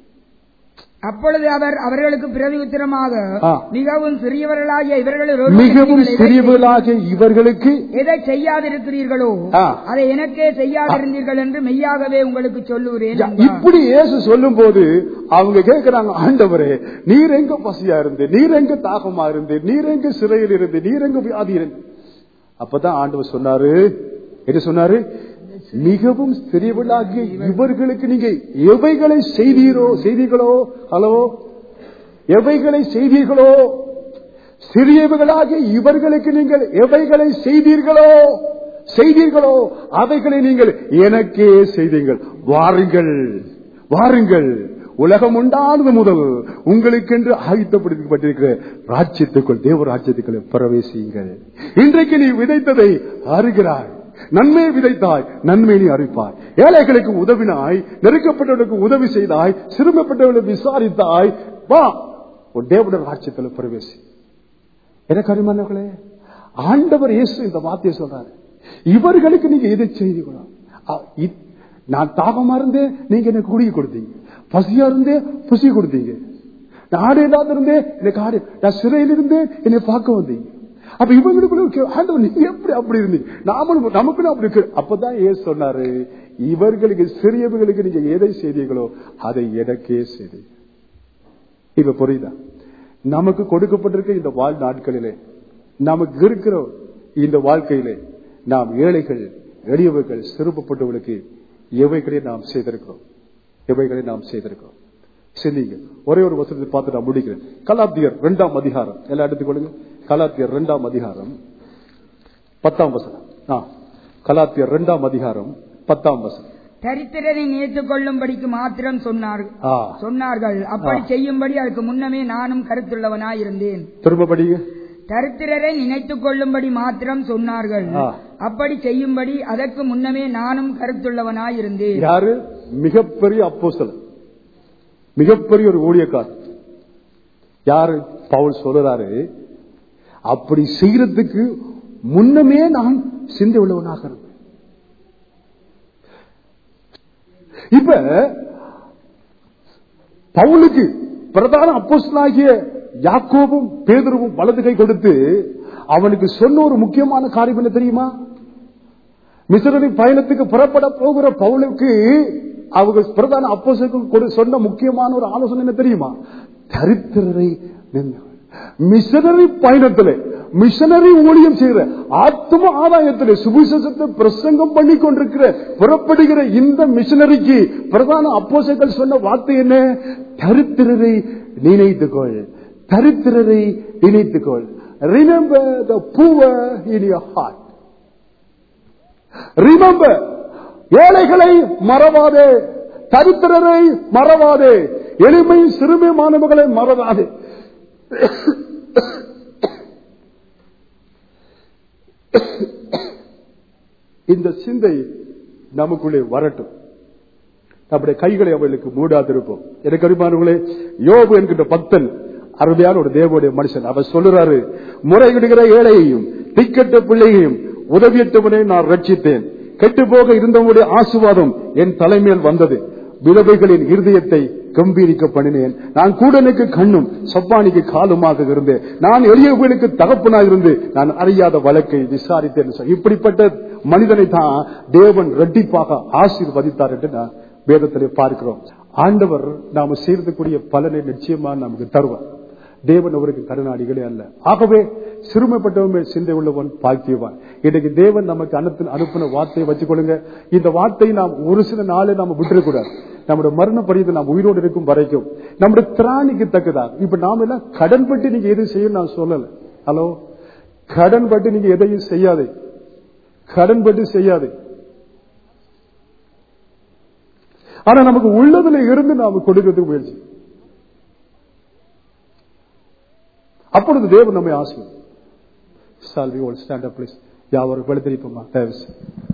அப்பொழுது அவர் அவர்களுக்கு பிரதியுத்தரமாக ஆ. மிகவும் சிறியவர்களாகிய இவர்களில் ஒருவனுக்கு மிகவும் நீங்கள் எதை சிறியவர்களாக இவர்களுக்கு எதை செய்யாதிருக்கிறீர்களோ ஆ. அதை எனக்கே செய்யாதிருந்தீர்கள் என்று மெய்யாகவே உங்களுக்கு சொல்லுகிறேன் என்றார். இப்படி இயேசு சொல்லும் போது அவங்க கேட்கிறாங்க ஆண்டவரே நீர் எங்க பசியா இருந்து நீர் எங்க தாகமா இருந்து நீர் எங்க சிறையில் இருந்து நீர் எங்க வியாதி இருந்து அப்பதான் ஆண்டவர் சொன்னாரு என்ன சொன்னாரு மிகவும் சிறியவர்களாகிய இவர்களுக்கு நீங்க எவைகளை செய்தீரோ செய்தீர்களோ ஹலோ எவைகளை செய்தீர்களோ சிறியவர்களாகிய இவர்களுக்கு நீங்கள் எவைகளை செய்தீர்களோ செய்தீர்களோ அவைகளை நீங்கள் எனக்கே செய்தீர்கள் வாருங்கள் வாருங்கள் உலகம் உண்டானது முதல் உங்களுக்கென்று ஆயுத்தப்படுத்தப்பட்டிருக்கிற ராஜ்யத்துக்குள் தேவ ராஜ்யத்துக்குள் பிரவேசியுங்கள் இன்றைக்கு நீ விதைத்ததை அறிகிறாய் நன்மையை விதைத்தாய் நன்மை நீ அறிப்பாய் ஏழைகளுக்கு உதவினாய் நெருக்கப்பட்டவர்களுக்கு உதவி செய்தாய் சிறுமப்பட்டவர்களுக்கு விசாரித்தாய் வா உன் தேவனுடைய ராஜ்யத்தில் பிரவேசி எனக்கு அருமானவர்களே ஆண்டவர் இயேசு இந்த வார்த்தையை சொல்றாரு இவர்களுக்கு நீங்க எதை செய்தீங்களோ அ, இ- நான் தாகமா இருந்தேன் நீங்க எனக்கு குடிக்க கொடுத்தீங்க பசியா இருந்தேன் புசி கொடுத்தீங்க நான் ஆடு இல்லாத இருந்தேன் எனக்கு ஆடு நான் சிறையில் இருந்தேன் என்னை பார்க்க வந்தீங்க அப்ப இவங்களுக்குள்ள கே- ஆண்டவர் நீங்க எப்படி அப்படி இருந்தீங்க நாமளும் நமக்குன்னு அப்படி இருக்கு அப்பதான் ஏன் சொன்னாரு இவர்களுக்கு சிறியவர்களுக்கு நீங்க எதை செய்தீங்களோ அதை எனக்கே செய்தீங்க இப்ப புரியுதா நமக்கு கொடுக்கப்பட்டிருக்க இந்த வாழ் நாட்களிலே நமக்கு இருக்கிற இந்த வாழ்க்கையிலே நாம் ஏழைகள் எளியவர்கள் சிறுபப்பட்டவர்களுக்கு எவைகளை நாம் செய்திருக்கிறோம் எவைகளை நாம் செய்திருக்கிறோம் சிந்திங்க ஒரே ஒரு வசனத்தை பார்த்து நான் முடிக்கிறேன் கலாத்தியர் இரண்டாம் அதிகாரம் எல்லாம் எடுத்துக்கொள்ளுங்க கலாத்தியர் இரண்டாம் அதிகாரம் பத்தாம் வசனம் ஆ, கலாத்தியர் இரண்டாம் அதிகாரம் பத்தாம் வசனம் தரித்திரரை நினைத்துக் கொள்ளும்படிக்கு மாத்திரம் சொன்னார்கள் ஆ, சொன்னார்கள் அப்படி ஆ. செய்யும்படி அதுக்கு முன்னமே நானும் கருத்துள்ளவனாயிருந்தேன் திரும்ப படிங்க தரித்திரரை நினைத்துக் கொள்ளும்படி மாத்திரம் சொன்னார்கள் ஆ. அப்படி செய்யும்படி அதற்கு முன்னமே நானும் கருத்துள்ளவனாயிருந்தேன் யாரு மிகப்பெரிய அப்போஸ்தலன் மிகப்பெரிய ஒரு ஊழியக்கார் யாரு பவுல் சொல்றாரு அப்படி செய்யறதுக்கு முன்னமே நான் சிந்தை உள்ளவனாக இருந்தேன் இப்ப பவுலுக்கு பிரதான அப்போஸ்தலனாகிய யாக்கோபும் பேதுருவும் வலது கை கொடுத்து அவனுக்கு சொன்ன ஒரு முக்கியமான காரியம் என்ன தெரியுமா மிசரரி பயணத்துக்கு புறப்பட போகிற பவுலுக்கு அவங்க பிரதான அப்போஸ்தலர்கள் சொன்ன முக்கியமான ஒரு ஆலோசனை என்ன தெரியுமா தரித்திரரை நின்று மிஷனரி பயணத்திலே மிஷனரி ஊழியம் செய்கிற ஆத்ம ஆதாயத்திலே சுவிசேஷத்தை பிரசங்கம் பண்ணி கொண்டிருக்கிற புறப்படுகிற இந்த மிஷனரிக்கு பிரதான அப்போசைகள் சொன்ன வார்த்தை என்ன தரித்திரரை நினைத்துக்கொள் தரித்திரரை நினைத்துக்கொள் remember the poor in your heart remember ஏழைகளை மறவாதே தரித்திரரை மறவாதே எளிமை சிறுமை மாணவர்களை மறவாதே இந்த சிந்தை நமக்குள்ளே வரட்டும் நம்முடைய கைகளை அவர்களுக்கு மூடாதிருப்போம் எனக்கு அருமானவர்களே யோபு என்கின்ற பக்தன் அருமையான ஒரு தேவனுடைய மனுஷன் அவர் சொல்லுறாரு முறையிடுகிற ஏழையையும் திக்கட்ட பிள்ளையையும் உதவியற்றவனை நான் ரட்சித்தேன் கெட்டு போக இருந்தவனுடைய ஆசுவாதம் என் தலைமையில் வந்தது விதவைகளின் இருதயத்தை கம்பீரிக்க பண்ணினேன் நான் கூடனுக்கு கண்ணும் சப்பானிக்கு காலுமாக இருந்தேன் நான் எளியவர்களுக்கு தகப்பனாக இருந்து நான் அறியாத வழக்கை விசாரித்தேன் சொல். இப்படிப்பட்ட மனிதனை தான் தேவன் ரெட்டிப்பாக ஆசீர்வதித்தார் என்று நான் வேதத்திலே பார்க்கிறோம் ஆண்டவர் நாம செய்யறதுக்குரிய பலனை நிச்சயமா நமக்கு தருவார் தேவன் அவருக்கு கருணாடிகளே அல்ல ஆகவே சிறுமைப்பட்டவன் மேல் சிந்தை உள்ளவன் பாக்கியவான் இன்னைக்கு தேவன் நமக்கு அனுப்பின அனுப்பின வார்த்தையை வச்சுக்கொள்ளுங்க இந்த வார்த்தையை நாம் ஒரு சில நாளே நாம விட்டுறக்கூடாது நம்முடைய மரண பரியத்தை நாம் உயிரோடு இருக்கும் வரைக்கும் நம்முடைய திராணிக்கு தக்கதா இப்ப நாம எல்லாம் கடன் பட்டு நீங்க எதுவும் செய்யணும் நான் சொல்லல ஹலோ கடன் பட்டு நீங்க எதையும் செய்யாதே கடன் பட்டு செய்யாதே ஆனா நமக்கு உள்ளதுல இருந்து நாம கொடுக்கிறதுக்கு முயற்சி அப்பொழுது தேவன் நம்மை ஆசிரியர் சால்வி ஓல் ஸ்டாண்ட் அப் பிளீஸ் யாவரும் வெளுத்தரிப்போமா தயவு செய்து.